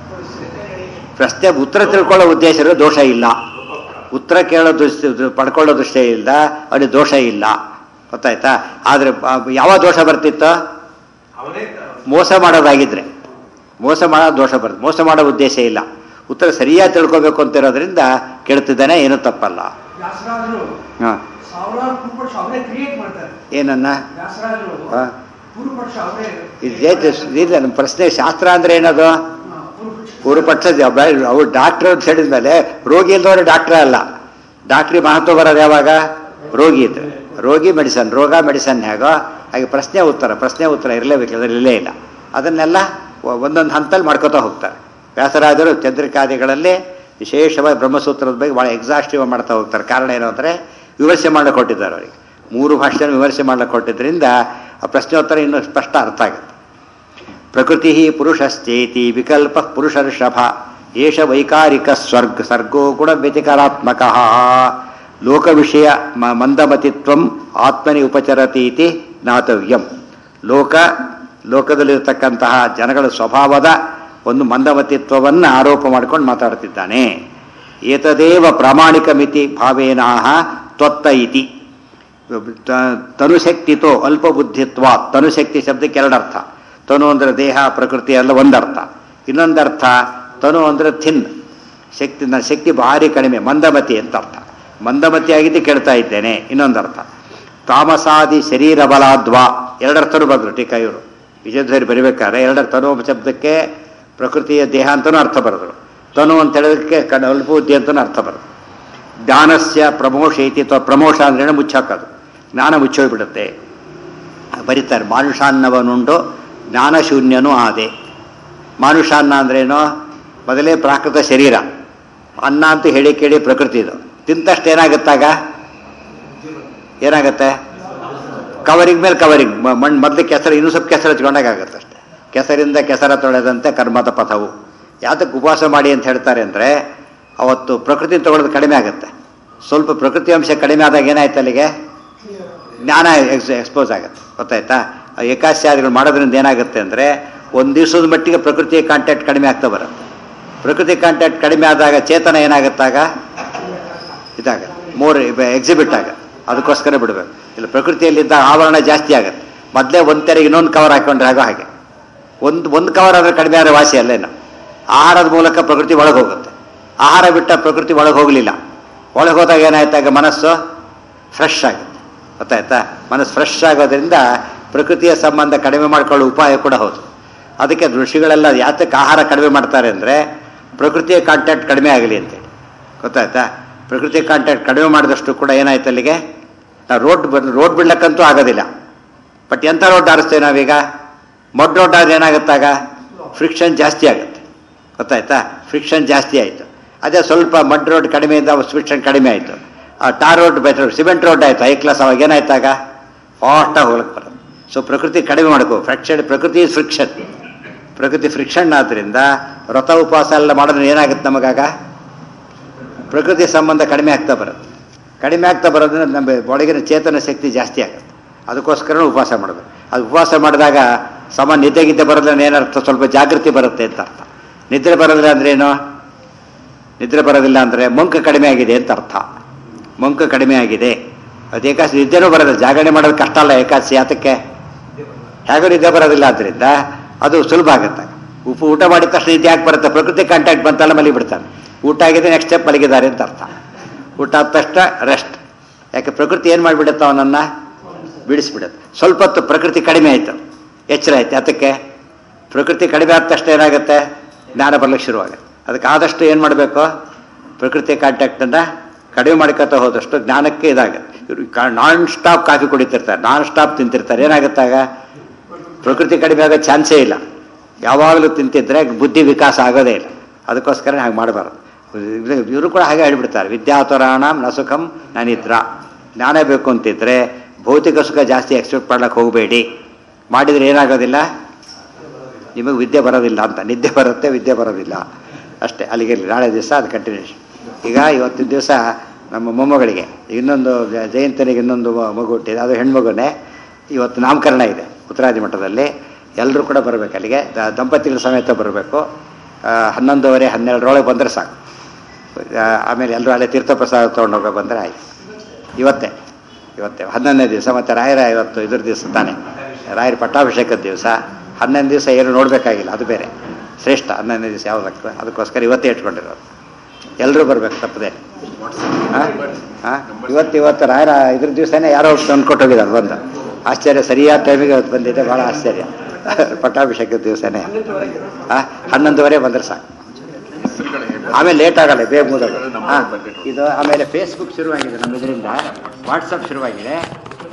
ಪ್ರಶ್ನೆ ಉತ್ತರ ತಿಳ್ಕೊಳ್ಳೋ ಉದ್ದೇಶ ಇರೋ ದೋಷ ಇಲ್ಲ ಉತ್ತರ ಕೇಳೋ ದೃಷ್ಟಿ ಪಡ್ಕೊಳ್ಳೋ ದೃಷ್ಟಿ ಇಲ್ಲ ಅವನಿಗೆ ದೋಷ ಇಲ್ಲ ಗೊತ್ತಾಯ್ತಾ ಆದರೆ ಯಾವ ದೋಷ ಬರ್ತಿತ್ತು ಅವನೇ ಮೋಸ ಮಾಡೋದಾಗಿದ್ರೆ ಮೋಸ ಮಾಡೋ ದೋಷ ಬರುತ್ತೆ ಮೋಸ ಮಾಡೋ ಉದ್ದೇಶ ಇಲ್ಲ ಉತ್ತರ ಸರಿಯಾಗಿ ತಿಳ್ಕೊಬೇಕು ಅಂತ ಇರೋದ್ರಿಂದ ಕೇಳ್ತಿದ್ದಾನೆ ಏನೂ ತಪ್ಪಲ್ಲ ವ್ಯಾಸರಾಜರು ಹಾಂ ಸಾವಿರಾರು ಪೂರ್ವಪಕ್ಷ ಅವರೇ ಕ್ರಿಯೇಟ್ ಮಾಡ್ತಾರೆ ಏನನ್ನ ವ್ಯಾಸರಾಜರು ಹಾಂ ಪೂರ್ವಪಕ್ಷ ಅವರೇ ಇದು ನಮ್ಮ ಪ್ರಶ್ನೆ ಶಾಸ್ತ್ರ ಅಂದ್ರೆ ಏನದು ಹಾ, ಪೂರ್ವಪಕ್ಷ ಪೂರ್ವಪಕ್ಷ ಅವ್ರು ಡಾಕ್ಟರ್ ಅಂತ ಹೇಳಿದ ಮೇಲೆ ರೋಗಿ ಇಲ್ದವ್ರೆ ಡಾಕ್ಟ್ರೇ ಅಲ್ಲ ಡಾಕ್ಟ್ರಿ ಮಹತ್ವ ಬರೋದು ಯಾವಾಗ ರೋಗಿ ಇದ್ರೆ ರೋಗಿ ಮೆಡಿಸನ್ ರೋಗ ಮೆಡಿಸನ್ ಹೇಗೋ ಹಾಗೆ ಪ್ರಶ್ನೆ ಉತ್ತರ ಪ್ರಶ್ನೆ ಉತ್ತರ ಇರಲೇಬೇಕು ಅದ್ರಲ್ಲಿ ಇಲ್ಲೇ ಇಲ್ಲ ಅದನ್ನೆಲ್ಲ ಒ- ಒಂದೊಂದು ಹಂತಲ್ಲಿ ಮಾಡ್ಕೋತಾ ಹೋಗ್ತಾರೆ ವ್ಯಾಸರಾಜರು ಚಂದ್ರಿಕಾದಿಗಳಲ್ಲಿ ವಿಶೇಷವಾಗಿ ಬ್ರಹ್ಮಸೂತ್ರದ ಬಗ್ಗೆ ಭಾಳ ಎಕ್ಸಾಸ್ಟಿವ್ ಮಾಡ್ತಾ ಹೋಗ್ತಾರೆ ಕಾರಣ ಏನು ಅಂದರೆ ವಿಮರ್ಶೆ ಮಾಡಕ್ಕೆ ಕೊಟ್ಟಿದ್ದಾರೆ ಅವರಿಗೆ ಮೂರು ಭಾಷೆಯನ್ನು ವಿಮರ್ಶೆ ಮಾಡಕ್ಕೆ ಕೊಟ್ಟಿದ್ದರಿಂದ ಆ ಪ್ರಶ್ನೋತ್ತರ ಇನ್ನೂ ಸ್ಪಷ್ಟ ಅರ್ಥ ಆಗುತ್ತೆ ಪ್ರಕೃತಿ ಪುರುಷಶ್ಚೇತಿ ವಿಕಲ್ಪ ಪುರುಷರ್ಷಭ ಏಷ ವೈಕಾರಿಕ ಸ್ವರ್ಗ ಸರ್ಗೋ ಗುಣ ವ್ಯತಿಕರಾತ್ಮಕ ಲೋಕ ವಿಷಯ ಮ- ಮಂದಮತಿತ್ವಂ ಆತ್ಮನಿ ಉಪಚರತಿ ಇತಿ ಜ್ಞಾತವ್ಯಂ ಲೋಕ ಲೋಕದಲ್ಲಿರತಕ್ಕಂತಹ ಜನಗಳ ಸ್ವಭಾವದ ಒಂದು ಮಂದಮತಿತ್ವವನ್ನು ಆರೋಪ ಮಾಡ್ಕೊಂಡು ಮಾತಾಡ್ತಿದ್ದಾನೆ ಏತದೇವ ಪ್ರಾಮಾಣಿಕ ಮಿತಿ ಭಾವೇನಾಹ ತ್ವತ್ತ ಇತಿ ತ- ತನುಶಕ್ತಿತೋ ಅಲ್ಪಬುದ್ಧಿತ್ವ ತನುಶಕ್ತಿ ಶಬ್ದಕ್ಕೆ ಎರಡರ್ಥ ತನು ಅಂದರೆ ದೇಹ ಪ್ರಕೃತಿ ಎಲ್ಲ ಒಂದರ್ಥ ಇನ್ನೊಂದರ್ಥ ತನು ಅಂದರೆ ಥಿನ್ ಶಕ್ತಿ ನನ್ನ ಶಕ್ತಿ ಭಾರಿ ಕಡಿಮೆ ಮಂದಮತಿ ಅಂತ ಅರ್ಥ ಮಂದಮತಿ ಆಗಿದ್ದು ಕೇಳ್ತಾ ಇದ್ದೇನೆ ಇನ್ನೊಂದರ್ಥ ತಾಮಸಾದಿ ಶರೀರ ಬಲಾದ್ವಾ ಎರಡರ್ಥನೂ ಬಂದರು ಟೀಕಾ ಇವರು ವಿಜಯಧ್ವರಿ ಬರಿಬೇಕಾದ್ರೆ ಎರಡರ ತನು ಶಬ್ದಕ್ಕೆ ಪ್ರಕೃತಿಯ ದೇಹ ಅಂತಲೂ ಅರ್ಥ ಬರೆದರು ತನು ಅಂತ ಹೇಳೋದಕ್ಕೆ ಕಡ ಅಲ್ಪಬುದ್ಧಿ ಅಂತಲೂ ಅರ್ಥ ಬರೆದರು ಜ್ಞಾನಸ್ಯ ಪ್ರಮೋಷೇತಿ ಅಥವಾ ಪ್ರಮೋಷ ಅಂದ್ರೆ ಮುಚ್ಚಾಕೋದು ಜ್ಞಾನ ಮುಚ್ಚೋಗ್ಬಿಡುತ್ತೆ ಬರೀತಾರೆ ಮಾನುಷಾನ್ನವನುಂಡು ಜ್ಞಾನಶೂನ್ಯನೂ ಆದೆ ಮಾನುಷಾನ್ನ ಅಂದ್ರೇನು ಮೊದಲೇ ಪ್ರಾಕೃತ ಶರೀರ ಅನ್ನ ಅಂತ ಹೇಳಿ ಕೇಳಿ ಪ್ರಕೃತಿ ಇದು ತಿಂತಷ್ಟು ಏನಾಗುತ್ತಾಗ ಏನಾಗುತ್ತೆ ಕವರಿಂಗ್ ಮೇಲೆ ಕವರಿಂಗ್ ಮಣ್ಣು ಮೊದಲು ಕೆಸರು ಇನ್ನೂ ಸ್ವಲ್ಪ ಕೆಸರು ಹಚ್ಕೊಂಡಾಗ ಆಗುತ್ತೆ ಅಷ್ಟೇ ಕೆಸರಿಂದ ಕೆಸರ ತೊಳೆದಂತೆ ಕರ್ಮದ ಪಥವು ಯಾತಕ್ಕೆ ಉಪವಾಸ ಮಾಡಿ ಅಂತ ಹೇಳ್ತಾರೆ ಅಂದರೆ ಅವತ್ತು ಪ್ರಕೃತಿ ತಗೊಳ್ಳೋದು ಕಡಿಮೆ ಆಗುತ್ತೆ ಸ್ವಲ್ಪ ಪ್ರಕೃತಿ ಅಂಶ ಕಡಿಮೆ ಆದಾಗ ಏನಾಯ್ತು ಅಲ್ಲಿಗೆ ಜ್ಞಾನ ಎಕ್ಸ್ ಎಕ್ಸ್ಪೋಸ್ ಆಗುತ್ತೆ ಗೊತ್ತಾಯ್ತಾ ಆ ಏಕಾಸ್ಯಾದಿಗಳು ಮಾಡೋದ್ರಿಂದ ಏನಾಗುತ್ತೆ ಅಂದರೆ ಒಂದು ದಿವಸದ ಮಟ್ಟಿಗೆ ಪ್ರಕೃತಿಯ ಕಾಂಟ್ಯಾಕ್ಟ್ ಕಡಿಮೆ ಆಗ್ತಾ ಬರುತ್ತೆ ಪ್ರಕೃತಿ ಕಾಂಟ್ಯಾಕ್ಟ್ ಕಡಿಮೆ ಆದಾಗ ಚೇತನ ಏನಾಗುತ್ತಾಗ ಇದಾಗುತ್ತೆ ಮೋರ್ ಎಕ್ಸಿಬಿಟ್ ಆಗುತ್ತೆ ಅದಕ್ಕೋಸ್ಕರ ಬಿಡಬೇಕು ಇಲ್ಲ ಪ್ರಕೃತಿಯಲ್ಲಿದ್ದ ಆವರಣ ಜಾಸ್ತಿ ಆಗುತ್ತೆ ಮೊದಲೇ ಒಂದು ತೆರೆಗೆ ಇನ್ನೊಂದು ಕವರ್ ಹಾಕೊಂಡ್ರೆ ಆಗೋ ಹಾಗೆ ಒಂದು ಒಂದು ಕವರ್ ಆದರೆ ಕಡಿಮೆ ಆದರೆ ವಾಸಿ ಅಲ್ಲೇನು ಆಹಾರದ ಮೂಲಕ ಪ್ರಕೃತಿ ಒಳಗೆ ಹೋಗುತ್ತೆ ಆಹಾರ ಬಿಟ್ಟ ಪ್ರಕೃತಿ ಒಳಗೆ ಹೋಗಲಿಲ್ಲ ಒಳಗೆ ಹೋದಾಗ ಏನಾಯ್ತಾಗ ಮನಸ್ಸು ಫ್ರೆಶ್ ಆಗುತ್ತೆ ಗೊತ್ತಾಯ್ತಾ ಮನಸ್ಸು ಫ್ರೆಶ್ ಆಗೋದ್ರಿಂದ ಪ್ರಕೃತಿಯ ಸಂಬಂಧ ಕಡಿಮೆ ಮಾಡ್ಕೊಳ್ಳೋ ಉಪಾಯ ಕೂಡ ಹೌದು ಅದಕ್ಕೆ ಋಷಿಗಳೆಲ್ಲ ಯಾತಕ್ಕೆ ಆಹಾರ ಕಡಿಮೆ ಮಾಡ್ತಾರೆ ಅಂದರೆ ಪ್ರಕೃತಿಯ ಕಾಂಟ್ಯಾಕ್ಟ್ ಕಡಿಮೆ ಆಗಲಿ ಅಂತೇಳಿ ಗೊತ್ತಾಯ್ತಾ ಪ್ರಕೃತಿ ಕಾಂಟ್ಯಾಕ್ಟ್ ಕಡಿಮೆ ಮಾಡಿದಷ್ಟು ಕೂಡ ಏನಾಯ್ತು ಅಲ್ಲಿಗೆ ನಾವು ರೋಡ್ ಬರ್ ರೋಡ್ ಬಿಡ್ಲಕ್ಕಂತೂ ಆಗೋದಿಲ್ಲ ಬಟ್ ಎಂಥ ರೋಡ್ ಆರಿಸ್ತೇವೆ ನಾವೀಗ ಮಡ್ ರೋಡ್ ಆದ್ರೆ ಏನಾಗುತ್ತಾಗ ಫ್ರಿಕ್ಷನ್ ಜಾಸ್ತಿ ಆಗುತ್ತೆ ಗೊತ್ತಾಯ್ತಾ ಫ್ರಿಕ್ಷನ್ ಜಾಸ್ತಿ ಆಯಿತು ಅದೇ ಸ್ವಲ್ಪ ಮಡ್ ರೋಡ್ ಕಡಿಮೆಯಿಂದ ಫ್ರಿಕ್ಷನ್ ಕಡಿಮೆ ಆಯಿತು ಆ tar road better cement road ಆಯಿತು ಐ ಕ್ಲಾಸ್ ಅವಾಗ ಏನಾಯ್ತಾಗ ಫಾಸ್ಟಾಗಿ ಹೋಗ್ಲಿಕ್ಕೆ ಬರೋದು ಸೊ ಪ್ರಕೃತಿ ಕಡಿಮೆ ಮಾಡ್ಕೋ ಫ್ರಿಕ್ಷನ್ ಪ್ರಕೃತಿ ಫ್ರಿಕ್ಷನ್ ಪ್ರಕೃತಿ ಫ್ರಿಕ್ಷನ್ ಆದ್ದರಿಂದ ವ್ರತ ಉಪವಾಸ ಎಲ್ಲ ಮಾಡಿದ್ರೆ ಏನಾಗುತ್ತೆ ನಮಗಾಗ ಪ್ರಕೃತಿ ಸಂಬಂಧ ಕಡಿಮೆ ಆಗ್ತಾ ಬರುತ್ತೆ ಕಡಿಮೆ ಆಗ್ತಾ ಬರೋದ್ರಿಂದ ನಮ್ಮ ಒಳಗಿನ ಚೇತನ ಶಕ್ತಿ ಜಾಸ್ತಿ ಆಗುತ್ತೆ ಅದಕ್ಕೋಸ್ಕರ ಉಪವಾಸ ಮಾಡಬೇಕು ಅದು ಉಪವಾಸ ಮಾಡಿದಾಗ ಸಮ ನಿದ್ದೆ ಗಿದ್ದೆ ಬರೋದ್ರೆ ಏನರ್ಥ ಸ್ವಲ್ಪ ಜಾಗೃತಿ ಬರುತ್ತೆ ಅಂತ ಅರ್ಥ ನಿದ್ರೆ ಬರೋದಿಲ್ಲ ಅಂದ್ರೆ ಏನು ನಿದ್ರೆ ಬರೋದಿಲ್ಲ ಅಂದರೆ ಮಂಕು ಕಡಿಮೆ ಆಗಿದೆ ಅಂತ ಅರ್ಥ ಮಂಕು ಕಡಿಮೆ ಆಗಿದೆ ಅದು ಏಕಾಸಿ ನಿದ್ದೆನೂ ಬರೋದಿಲ್ಲ ಜಾಗರಣೆ ಮಾಡೋದು ಕಷ್ಟ ಅಲ್ಲ ಏಕಾಸಿ ಯಾತಕ್ಕೆ ಹೇಗೂ ನಿದ್ದೆ ಬರೋದಿಲ್ಲ ಆದ್ದರಿಂದ ಅದು ಸುಲಭ ಆಗುತ್ತೆ ಉಪ್ಪು ಊಟ ಮಾಡಿದ ತಕ್ಷಣ ನಿದ್ದೆ ಯಾಕೆ ಬರುತ್ತೆ ಪ್ರಕೃತಿ ಕಾಂಟ್ಯಾಕ್ಟ್ ಬಂತಲ್ಲ ಮಲಿ ಬಿಡ್ತಾನೆ ಊಟ ಆಗಿದೆ ನೆಕ್ಸ್ಟ್ ಸ್ಟೆಪ್ ಮಲಗಿದ್ದಾರೆ ಅಂತ ಅರ್ಥ ಊಟ ಆದ ತಕ್ಷಣ ರೆಸ್ಟ್ ಯಾಕೆ ಪ್ರಕೃತಿ ಏನು ಮಾಡಿಬಿಡುತ್ತೆ ಅವನನ್ನು ಬಿಡಿಸ್ಬಿಡುತ್ತೆ ಸ್ವಲ್ಪ ಹೊತ್ತು ಪ್ರಕೃತಿ ಕಡಿಮೆ ಆಯಿತು ಎಚ್ಚರ ಆಯ್ತು ಅದಕ್ಕೆ ಪ್ರಕೃತಿ ಕಡಿಮೆ ಆದ ತಕ್ಷಣ ಏನಾಗುತ್ತೆ ಜ್ಞಾನ ಬರ್ಲಿಕ್ಕೆ ಶುರುವಾಗುತ್ತೆ ಅದಕ್ಕೆ ಆದಷ್ಟು ಏನು ಮಾಡಬೇಕು ಪ್ರಕೃತಿ ಕಾಂಟ್ಯಾಕ್ಟನ್ನು ಕಡಿಮೆ ಮಾಡ್ಕೊತಾ ಹೋದಷ್ಟು ಜ್ಞಾನಕ್ಕೆ ಇದಾಗುತ್ತೆ ಇವರು ನಾನ್ ಸ್ಟಾಪ್ ಕಾಫಿ ಕುಡಿತಿರ್ತಾರೆ ನಾನ್ ಸ್ಟಾಪ್ ತಿಂತಿರ್ತಾರೆ ಏನಾಗುತ್ತಾಗ ಪ್ರಕೃತಿ ಕಡಿಮೆ ಆಗೋ ಚಾನ್ಸೇ ಇಲ್ಲ ಯಾವಾಗಲೂ ತಿಂತಿದ್ರೆ ಬುದ್ಧಿ ವಿಕಾಸ ಆಗೋದೇ ಇಲ್ಲ ಅದಕ್ಕೋಸ್ಕರ ಹಾಗೆ ಮಾಡಬಾರ್ದು ಇವರು ಕೂಡ ಹಾಗೆ ಹೇಳ್ಬಿಡ್ತಾರೆ ವಿದ್ಯಾತುರಾಣ ನಸುಖಂ ನಾನಿದ್ರ ಜ್ಞಾನ ಬೇಕು ಅಂತಿದ್ರೆ ಭೌತಿಕ ಸುಖ ಜಾಸ್ತಿ ಎಕ್ಸ್ಪೆಕ್ಟ್ ಮಾಡ್ಲಿಕ್ಕೆ ಹೋಗಬೇಡಿ ಮಾಡಿದರೆ ಏನಾಗೋದಿಲ್ಲ ನಿಮಗೆ ವಿದ್ಯೆ ಬರೋದಿಲ್ಲ ಅಂತ ನಿದ್ದೆ ಬರುತ್ತೆ ವಿದ್ಯೆ ಬರೋದಿಲ್ಲ ಅಷ್ಟೇ ಅಲ್ಲಿಗೆ ಇರ್ಲಿ. ನಾಳೆ ದಿವಸ ಅದು ಕಂಟಿನ್ಯೂಷನ್ ಈಗ ಇವತ್ತಿನ ದಿವಸ ನಮ್ಮ ಮೊಮ್ಮಗಳಿಗೆ ಇನ್ನೊಂದು ಜ- ಜಯಂತನಿಗೆ ಇನ್ನೊಂದು ಮ- ಮಗು ಹುಟ್ಟಿದೆ ಅದು ಹೆಣ್ಮಗುನೇ ಇವತ್ತು ನಾಮಕರಣ ಇದೆ ಉತ್ತರಾದಿ ಮಠದಲ್ಲಿ ಎಲ್ಲರೂ ಕೂಡ ಬರಬೇಕು ಅಲ್ಲಿಗೆ ದ- ದಂಪತಿಗಳ ಸಮೇತ ಬರಬೇಕು ಹನ್ನೊಂದುವರೆ ಹನ್ನೆರಡರೊಳಗೆ ಬಂದರೆ ಸಾಕು ಆ, ಆಮೇಲೆ ಎಲ್ಲರೂ ಅಲ್ಲೇ ತೀರ್ಥಪ್ರಸಾದ ತೊಗೊಂಡೋಗ ಬಂದರೆ ಆಯ್ತು ಇವತ್ತೇ ಇವತ್ತೇ ಹನ್ನೊಂದನೇ ದಿವಸ ಮತ್ತು ರಾಯರ ಇವತ್ತು ಇದ್ರ ದಿವಸ ತಾನೆ ರಾಯರ ಪಟ್ಟಾಭಿಷೇಕದ ದಿವಸ ಹನ್ನೊಂದು ದಿವಸ ಏನು ನೋಡಬೇಕಾಗಿಲ್ಲ ಅದು ಬೇರೆ ಶ್ರೇಷ್ಠ ಹನ್ನೊಂದನೇ ದಿವಸ ಯಾವ್ದು ಅದಕ್ಕೋಸ್ಕರ ಇವತ್ತೇ ಇಟ್ಕೊಂಡಿರೋದು ಎಲ್ಲರೂ ಬರ್ಬೇಕು ತಪ್ಪದೆ ಹಾಂ ಇವತ್ತು ಇವತ್ತು ರಾಯರ ಇದ್ರ ದಿವಸನೇ ಯಾರೋ ತಂದ್ಕೊಟ್ಟು ಹೋಗಿದ್ದಾರೆ ಬಂದು ಆಶ್ಚರ್ಯ ಸರಿಯಾದ ಟೈಮಿಗೆ ಇವತ್ತು ಬಂದಿದೆ ಭಾಳ ಆಶ್ಚರ್ಯ ಪಟ್ಟಾಭಿಷೇಕದ ದಿವಸನೇ ಹಾಂ ಹನ್ನೊಂದುವರೆ ಬಂದರೆ ಸಾಕು ಆಮೇಲೆ ಲೇಟ್ ಆಗಲ್ಲ ಬೇಗ ಮುಗಿದೋದು ಹಾಂ ಇದು ಆಮೇಲೆ ಫೇಸ್ಬುಕ್ ಶುರುವಾಗಿದೆ ನಮ್ಮ ಇದರಿಂದ ವಾಟ್ಸಪ್ ಶುರುವಾಗಿದೆ